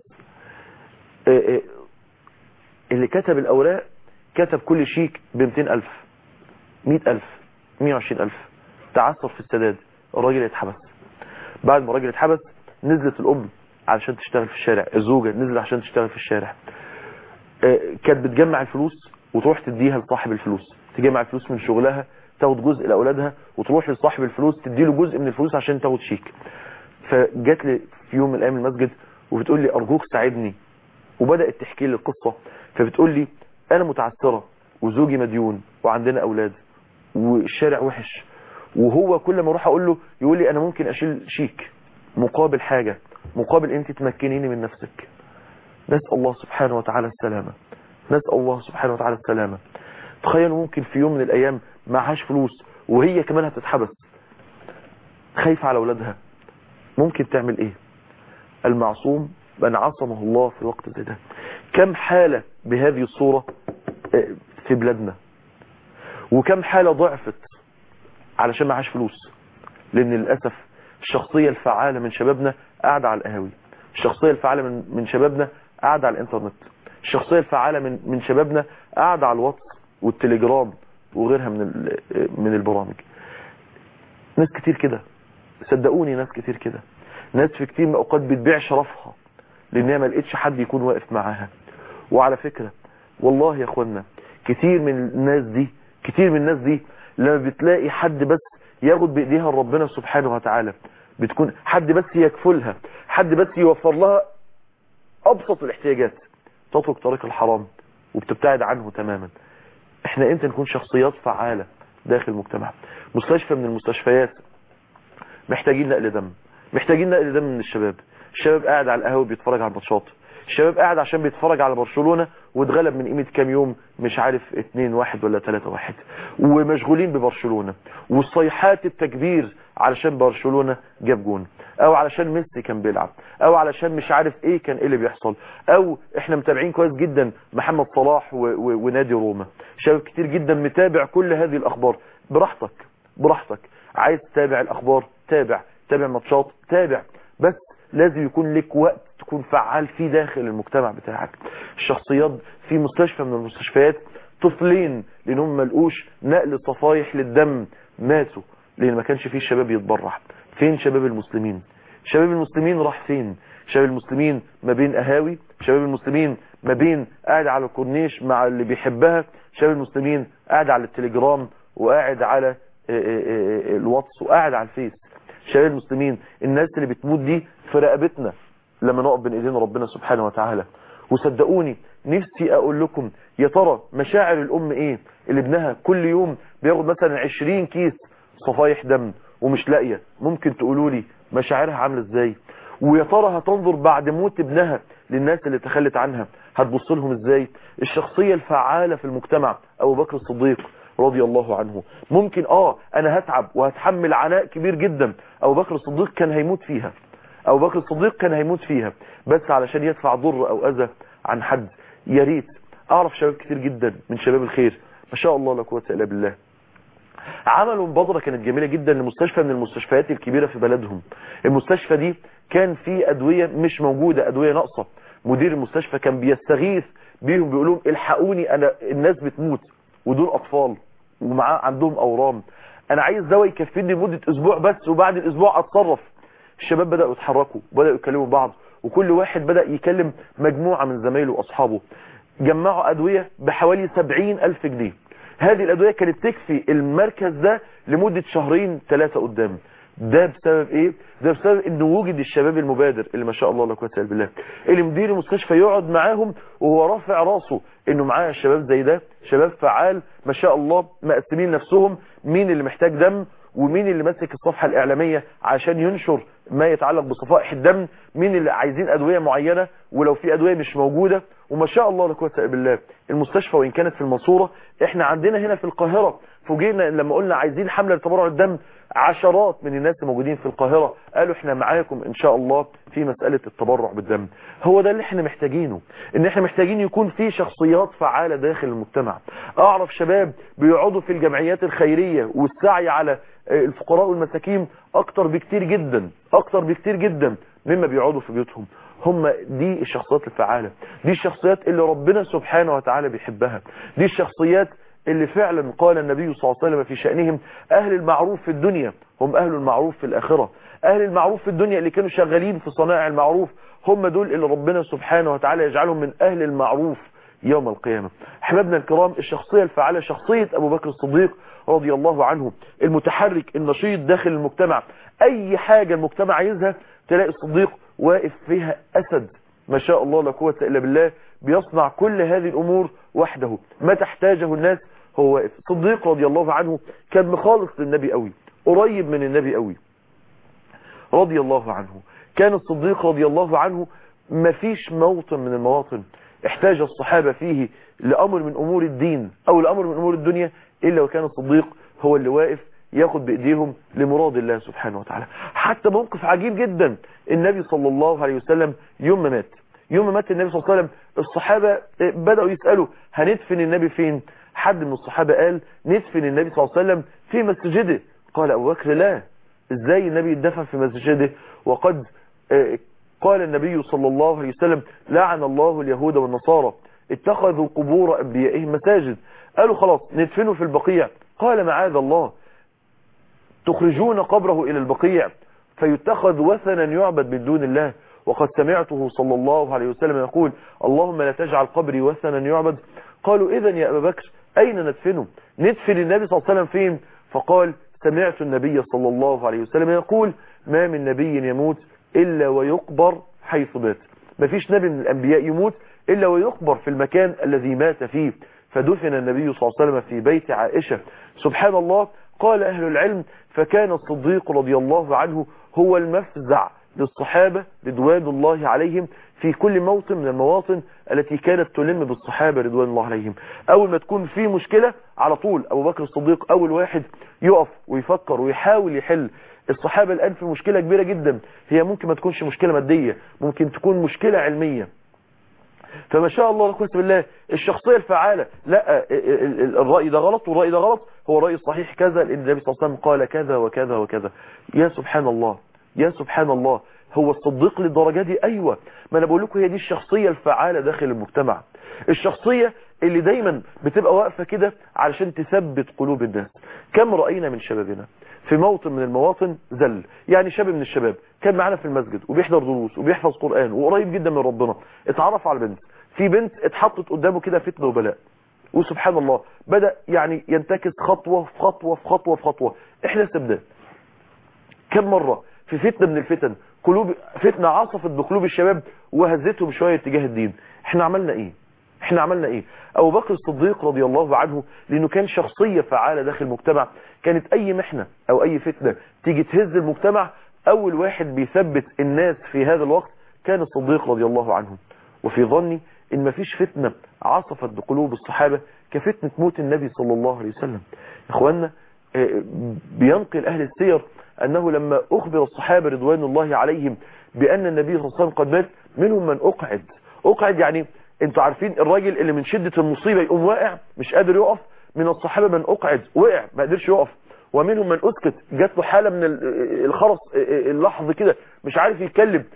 اللي كتب الأوراق كتب كل شيك ب 200000 100000 120000 تعثر في السداد الراجل اتحبس بعد ما الراجل اتحبس نزلت الأم علشان تشتغل في الشارع الزوجة نزلت عشان تشتغل في الشارع كانت بتجمع الفلوس وتروح تديها لصاحب الفلوس تجمع الفلوس من شغلها تاخد جزء لأولادها وتروح لصاحب الفلوس تديله جزء من الفلوس عشان تاخد شيك فجات لي في يوم من الأيام المسجد وبتقول لي أرجوك ساعدني وبدأت تحكي لي القصة فبتقول لي أنا متعثرة وزوجي مديون وعندنا أولاد والشارع وحش وهو كل ما اروح اقول له يقول لي انا ممكن اشيل شيك مقابل حاجة مقابل انت تمكنيني من نفسك نسأل الله سبحانه وتعالى السلامة نسأل الله سبحانه وتعالى السلامة تخيلوا ممكن في يوم من الايام معهاش فلوس وهي كمان هتتحبس خايفة على اولادها ممكن تعمل ايه المعصوم من عصمه الله في وقت زي ده كم حالة بهذه الصورة في بلادنا وكم حالة ضعفت علشان معهاش فلوس لان للأسف الشخصية الفعالة من شبابنا قاعدة على القهاوي الشخصية الفعالة من, من شبابنا قاعدة على الانترنت الشخصية الفعالة من, من شبابنا قاعدة على الواتس والتليجرام وغيرها من, من البرامج ناس كتير كده صدقوني ناس كتير كده ناس في كتير من اوقات بتبيع شرفها لانها ما لقيتش حد يكون واقف معاها وعلى فكرة والله يا اخوانا كتير من الناس دي كتير من الناس دي لما بتلاقي حد بس ياخد بايديها ربنا سبحانه وتعالى بتكون حد بس يكفلها حد بس يوفر لها ابسط الاحتياجات تترك طريق الحرام وبتبتعد عنه تماما احنا امتى نكون شخصيات فعالة داخل المجتمع مستشفى من المستشفيات محتاجين نقل دم محتاجين نقل دم من الشباب الشباب قاعد على القهوه بيتفرج على الماتشات الشباب قاعد عشان بيتفرج على برشلونة واتغلب من قيمة كام يوم مش عارف 2 واحد ولا 3 واحد ومشغولين ببرشلونة والصيحات التكبير علشان برشلونة جاب جون او علشان ميسي كان بيلعب او علشان مش عارف ايه كان ايه اللي بيحصل او احنا متابعين كويس جدا محمد صلاح و... و... ونادي روما شباب كتير جدا متابع كل هذه الاخبار براحتك براحتك عايز تتابع الاخبار تابع تابع ماتشات تابع بس لازم يكون لك وقت تكون فعال فيه داخل المجتمع بتاعك الشخصيات في مستشفى من المستشفيات طفلين لانهم ملقوش نقل صفايح للدم ماتوا لان ما كانش فيه شباب يتبرع فين شباب المسلمين شباب المسلمين راح فين شباب المسلمين ما بين قهاوي شباب المسلمين ما بين قاعد على الكورنيش مع اللي بيحبها شباب المسلمين قاعد على التليجرام وقاعد على الواتس وقاعد على الفيس شباب المسلمين الناس اللي بتموت دي في رقبتنا لما نقف بين ايدين ربنا سبحانه وتعالى وصدقوني نفسي اقول لكم يا ترى مشاعر الام ايه اللي ابنها كل يوم بياخد مثلا 20 كيس صفايح دم ومش لاقيه ممكن تقولوا لي مشاعرها عامله ازاي ويا ترى هتنظر بعد موت ابنها للناس اللي تخلت عنها هتبص لهم ازاي الشخصيه الفعاله في المجتمع ابو بكر الصديق رضي الله عنه ممكن اه انا هتعب وهتحمل عناء كبير جدا ابو بكر الصديق كان هيموت فيها ابو بكر الصديق كان هيموت فيها بس علشان يدفع ضر او اذى عن حد يا ريت اعرف شباب كتير جدا من شباب الخير ما شاء الله لا قوه الا بالله عملوا مبادره كانت جميله جدا لمستشفى من المستشفيات الكبيره في بلدهم المستشفى دي كان في ادويه مش موجوده ادويه ناقصه مدير المستشفى كان بيستغيث بيهم بيقول لهم الحقوني انا الناس بتموت ودول اطفال ومعاه عندهم اورام انا عايز دواء يكفيني لمده اسبوع بس وبعد الاسبوع اتصرف الشباب بداوا يتحركوا بداوا يكلموا بعض وكل واحد بدا يكلم مجموعه من زمايله واصحابه جمعوا ادويه بحوالي 70 الف جنيه هذه الادويه كانت تكفي المركز ده لمده شهرين ثلاثه قدام ده بسبب ايه ده بسبب ان وجد الشباب المبادر اللي ما شاء الله لا قوه الا بالله اللي مدير المستشفى يقعد معاهم وهو رافع راسه انه معاه شباب زي ده شباب فعال ما شاء الله مقسمين نفسهم مين اللي محتاج دم ومين اللي ماسك الصفحة الإعلامية عشان ينشر ما يتعلق بصفائح الدم مين اللي عايزين أدوية معينة ولو في أدوية مش موجودة وما شاء الله لا قوه الا بالله المستشفى وإن كانت في المنصورة احنا عندنا هنا في القاهرة فوجئنا لما قلنا عايزين حملة لتبرع الدم عشرات من الناس الموجودين في القاهرة قالوا احنا معاكم ان شاء الله في مسألة التبرع بالدم هو ده اللي احنا محتاجينه ان احنا محتاجين يكون في شخصيات فعالة داخل المجتمع اعرف شباب بيقعدوا في الجمعيات الخيرية والسعي على الفقراء والمساكين اكتر بكتير جدا اكتر بكتير جدا مما بيقعدوا في بيوتهم هم دي الشخصيات الفعالة دي الشخصيات اللي ربنا سبحانه وتعالى بيحبها دي الشخصيات اللي فعلا قال النبي صلى الله عليه وسلم في شأنهم أهل المعروف في الدنيا هم أهل المعروف في الآخرة أهل المعروف في الدنيا اللي كانوا شغالين في صنائع المعروف هم دول اللي ربنا سبحانه وتعالى يجعلهم من أهل المعروف يوم القيامة احبابنا الكرام الشخصية الفعالة شخصية أبو بكر الصديق رضي الله عنه المتحرك النشيط داخل المجتمع أي حاجة المجتمع عايزها تلاقي الصديق واقف فيها أسد ما شاء الله لا قوة إلا بالله بيصنع كل هذه الأمور وحده ما تحتاجه الناس هو واقف صديق رضي الله عنه كان مخالص للنبي قوي قريب من النبي قوي رضي الله عنه كان الصديق رضي الله عنه ما فيش موطن من المواطن احتاج الصحابة فيه لأمر من أمور الدين أو لأمر من أمور الدنيا إلا وكان الصديق هو اللي واقف ياخد بإيديهم لمراد الله سبحانه وتعالى حتى موقف عجيب جدا النبي صلى الله عليه وسلم يوم ما مات يوم ما مات النبي صلى الله عليه وسلم الصحابة بدأوا يسألوا هندفن النبي فين حد من الصحابة قال ندفن النبي صلى الله عليه وسلم في مسجده قال أبو بكر لا ازاي النبي يدفن في مسجده وقد قال النبي صلى الله عليه وسلم لعن الله اليهود والنصارى اتخذوا قبور أنبيائهم مساجد قالوا خلاص ندفنه في البقيع قال معاذ الله تخرجون قبره إلى البقيع فيتخذ وثنا يعبد من دون الله وقد سمعته صلى الله عليه وسلم يقول اللهم لا تجعل قبري وثنا يعبد قالوا إذا يا أبا بكر أين ندفنه ندفن النبي صلى الله عليه وسلم فين فقال سمعت النبي صلى الله عليه وسلم يقول ما من نبي يموت إلا ويقبر حيث مات ما فيش نبي من الأنبياء يموت إلا ويقبر في المكان الذي مات فيه فدفن النبي صلى الله عليه وسلم في بيت عائشة سبحان الله قال أهل العلم فكان الصديق رضي الله عنه هو المفزع للصحابة رضوان الله عليهم في كل موطن من المواطن التي كانت تلم بالصحابة رضوان الله عليهم أول ما تكون في مشكلة على طول أبو بكر الصديق أول واحد يقف ويفكر ويحاول يحل الصحابة الآن في مشكلة كبيرة جدا هي ممكن ما تكونش مشكلة مادية ممكن تكون مشكلة علمية فما شاء الله لا قوه بالله الشخصية الفعالة لا الرأي ده غلط والرأي ده غلط هو الرأي الصحيح كذا لأن النبي صلى الله عليه وسلم قال كذا وكذا وكذا يا سبحان الله يا سبحان الله هو الصديق للدرجة دي أيوة ما أنا بقول لكم هي دي الشخصية الفعالة داخل المجتمع الشخصية اللي دايما بتبقى واقفة كده علشان تثبت قلوب الناس كم رأينا من شبابنا في موطن من المواطن زل يعني شاب من الشباب كان معانا في المسجد وبيحضر دروس وبيحفظ قرآن وقريب جدا من ربنا اتعرف على بنت في بنت اتحطت قدامه كده فتنة وبلاء وسبحان الله بدأ يعني ينتكس خطوة في خطوة في خطوة في خطوة احنا سبناه كم مرة في فتنة من الفتن قلوب فتنة عصفت بقلوب الشباب وهزتهم شوية تجاه الدين احنا عملنا ايه احنا عملنا ايه ابو بكر الصديق رضي الله عنه لانه كان شخصية فعالة داخل المجتمع كانت اي محنة او اي فتنة تيجي تهز المجتمع اول واحد بيثبت الناس في هذا الوقت كان الصديق رضي الله عنه وفي ظني ان مفيش فتنة عصفت بقلوب الصحابة كفتنة موت النبي صلى الله عليه وسلم اخواننا بينقل اهل السير انه لما اخبر الصحابة رضوان الله عليهم بان النبي صلى الله عليه وسلم قد مات منهم من اقعد اقعد يعني انتوا عارفين الراجل اللي من شدة المصيبة يقوم واقع مش قادر يقف من الصحابة من اقعد وقع ما قدرش يقف ومنهم من اسكت جات له حالة من الخرس اللحظة كده مش عارف يتكلم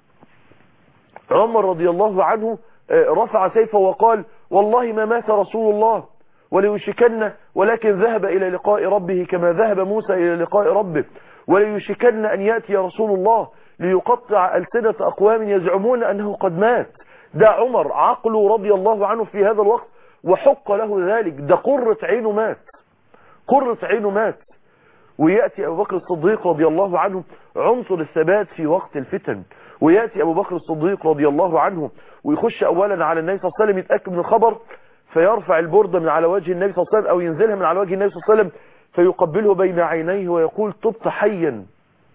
عمر رضي الله عنه رفع سيفه وقال والله ما مات رسول الله وليشكن ولكن ذهب إلى لقاء ربه كما ذهب موسى إلى لقاء ربه وليشكن أن يأتي رسول الله ليقطع ألسنة أقوام يزعمون أنه قد مات ده عمر عقله رضي الله عنه في هذا الوقت وحق له ذلك ده قرة عينه مات قرة عينه مات ويأتي أبو بكر الصديق رضي الله عنه عنصر الثبات في وقت الفتن ويأتي أبو بكر الصديق رضي الله عنه ويخش أولا على النبي صلى الله عليه وسلم يتأكد من الخبر فيرفع البردة من على وجه النبي صلى الله عليه وسلم أو ينزلها من على وجه النبي صلى الله عليه وسلم فيقبله بين عينيه ويقول طبت حيا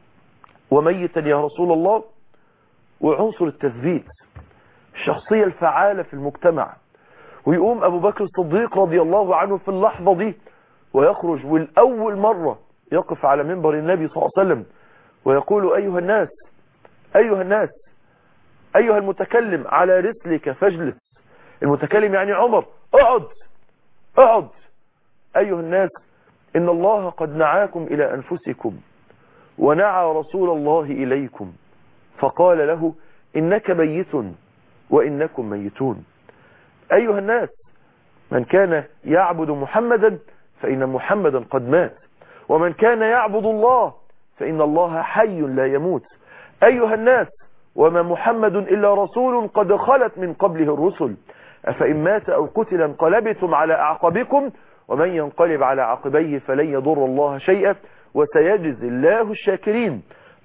وميتا يا رسول الله وعنصر التثبيت الشخصية الفعالة في المجتمع ويقوم أبو بكر الصديق رضي الله عنه في اللحظة دي ويخرج والأول مرة يقف على منبر النبي صلى الله عليه وسلم ويقول أيها الناس أيها الناس أيها المتكلم على رسلك فاجلس المتكلم يعني عمر اقعد اقعد أيها الناس إن الله قد نعاكم إلى أنفسكم ونعى رسول الله إليكم فقال له إنك ميت وإنكم ميتون أيها الناس من كان يعبد محمدا فإن محمدا قد مات ومن كان يعبد الله فإن الله حي لا يموت أيها الناس وما محمد إلا رسول قد خلت من قبله الرسل أفإن مات أو قتل انقلبتم على أعقابكم ومن ينقلب على عقبيه فلن يضر الله شيئا وسيجزي الله الشاكرين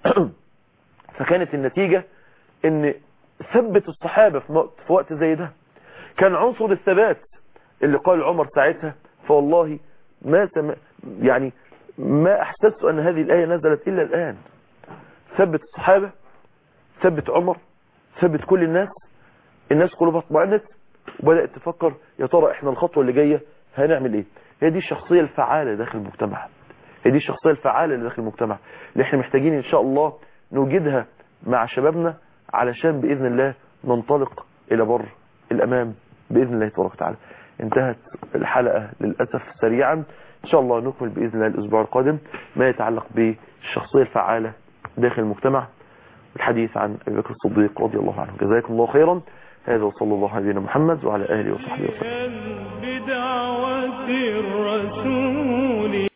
فكانت النتيجة ان ثبت الصحابة في وقت زي ده كان عنصر الثبات اللي قال عمر ساعتها فوالله ما سم... يعني ما احسست ان هذه الآية نزلت الا الآن ثبت الصحابة ثبت عمر ثبت كل الناس الناس قلوبها اطمئنت وبدأت تفكر يا ترى احنا الخطوة اللي جاية هنعمل ايه هي دي الشخصية الفعالة داخل المجتمع هي دي الشخصية الفعالة اللي داخل المجتمع اللي احنا محتاجين ان شاء الله نوجدها مع شبابنا علشان بإذن الله ننطلق إلى بر الأمام بإذن الله تبارك وتعالى انتهت الحلقة للأسف سريعا إن شاء الله نكمل بإذن الله الأسبوع القادم ما يتعلق بالشخصية الفعالة داخل المجتمع الحديث عن أبي بكر الصديق رضي الله عنه جزاكم الله خيرا هذا وصلى الله على نبينا محمد وعلى آله وصحبه وسلم بدعوة الرسول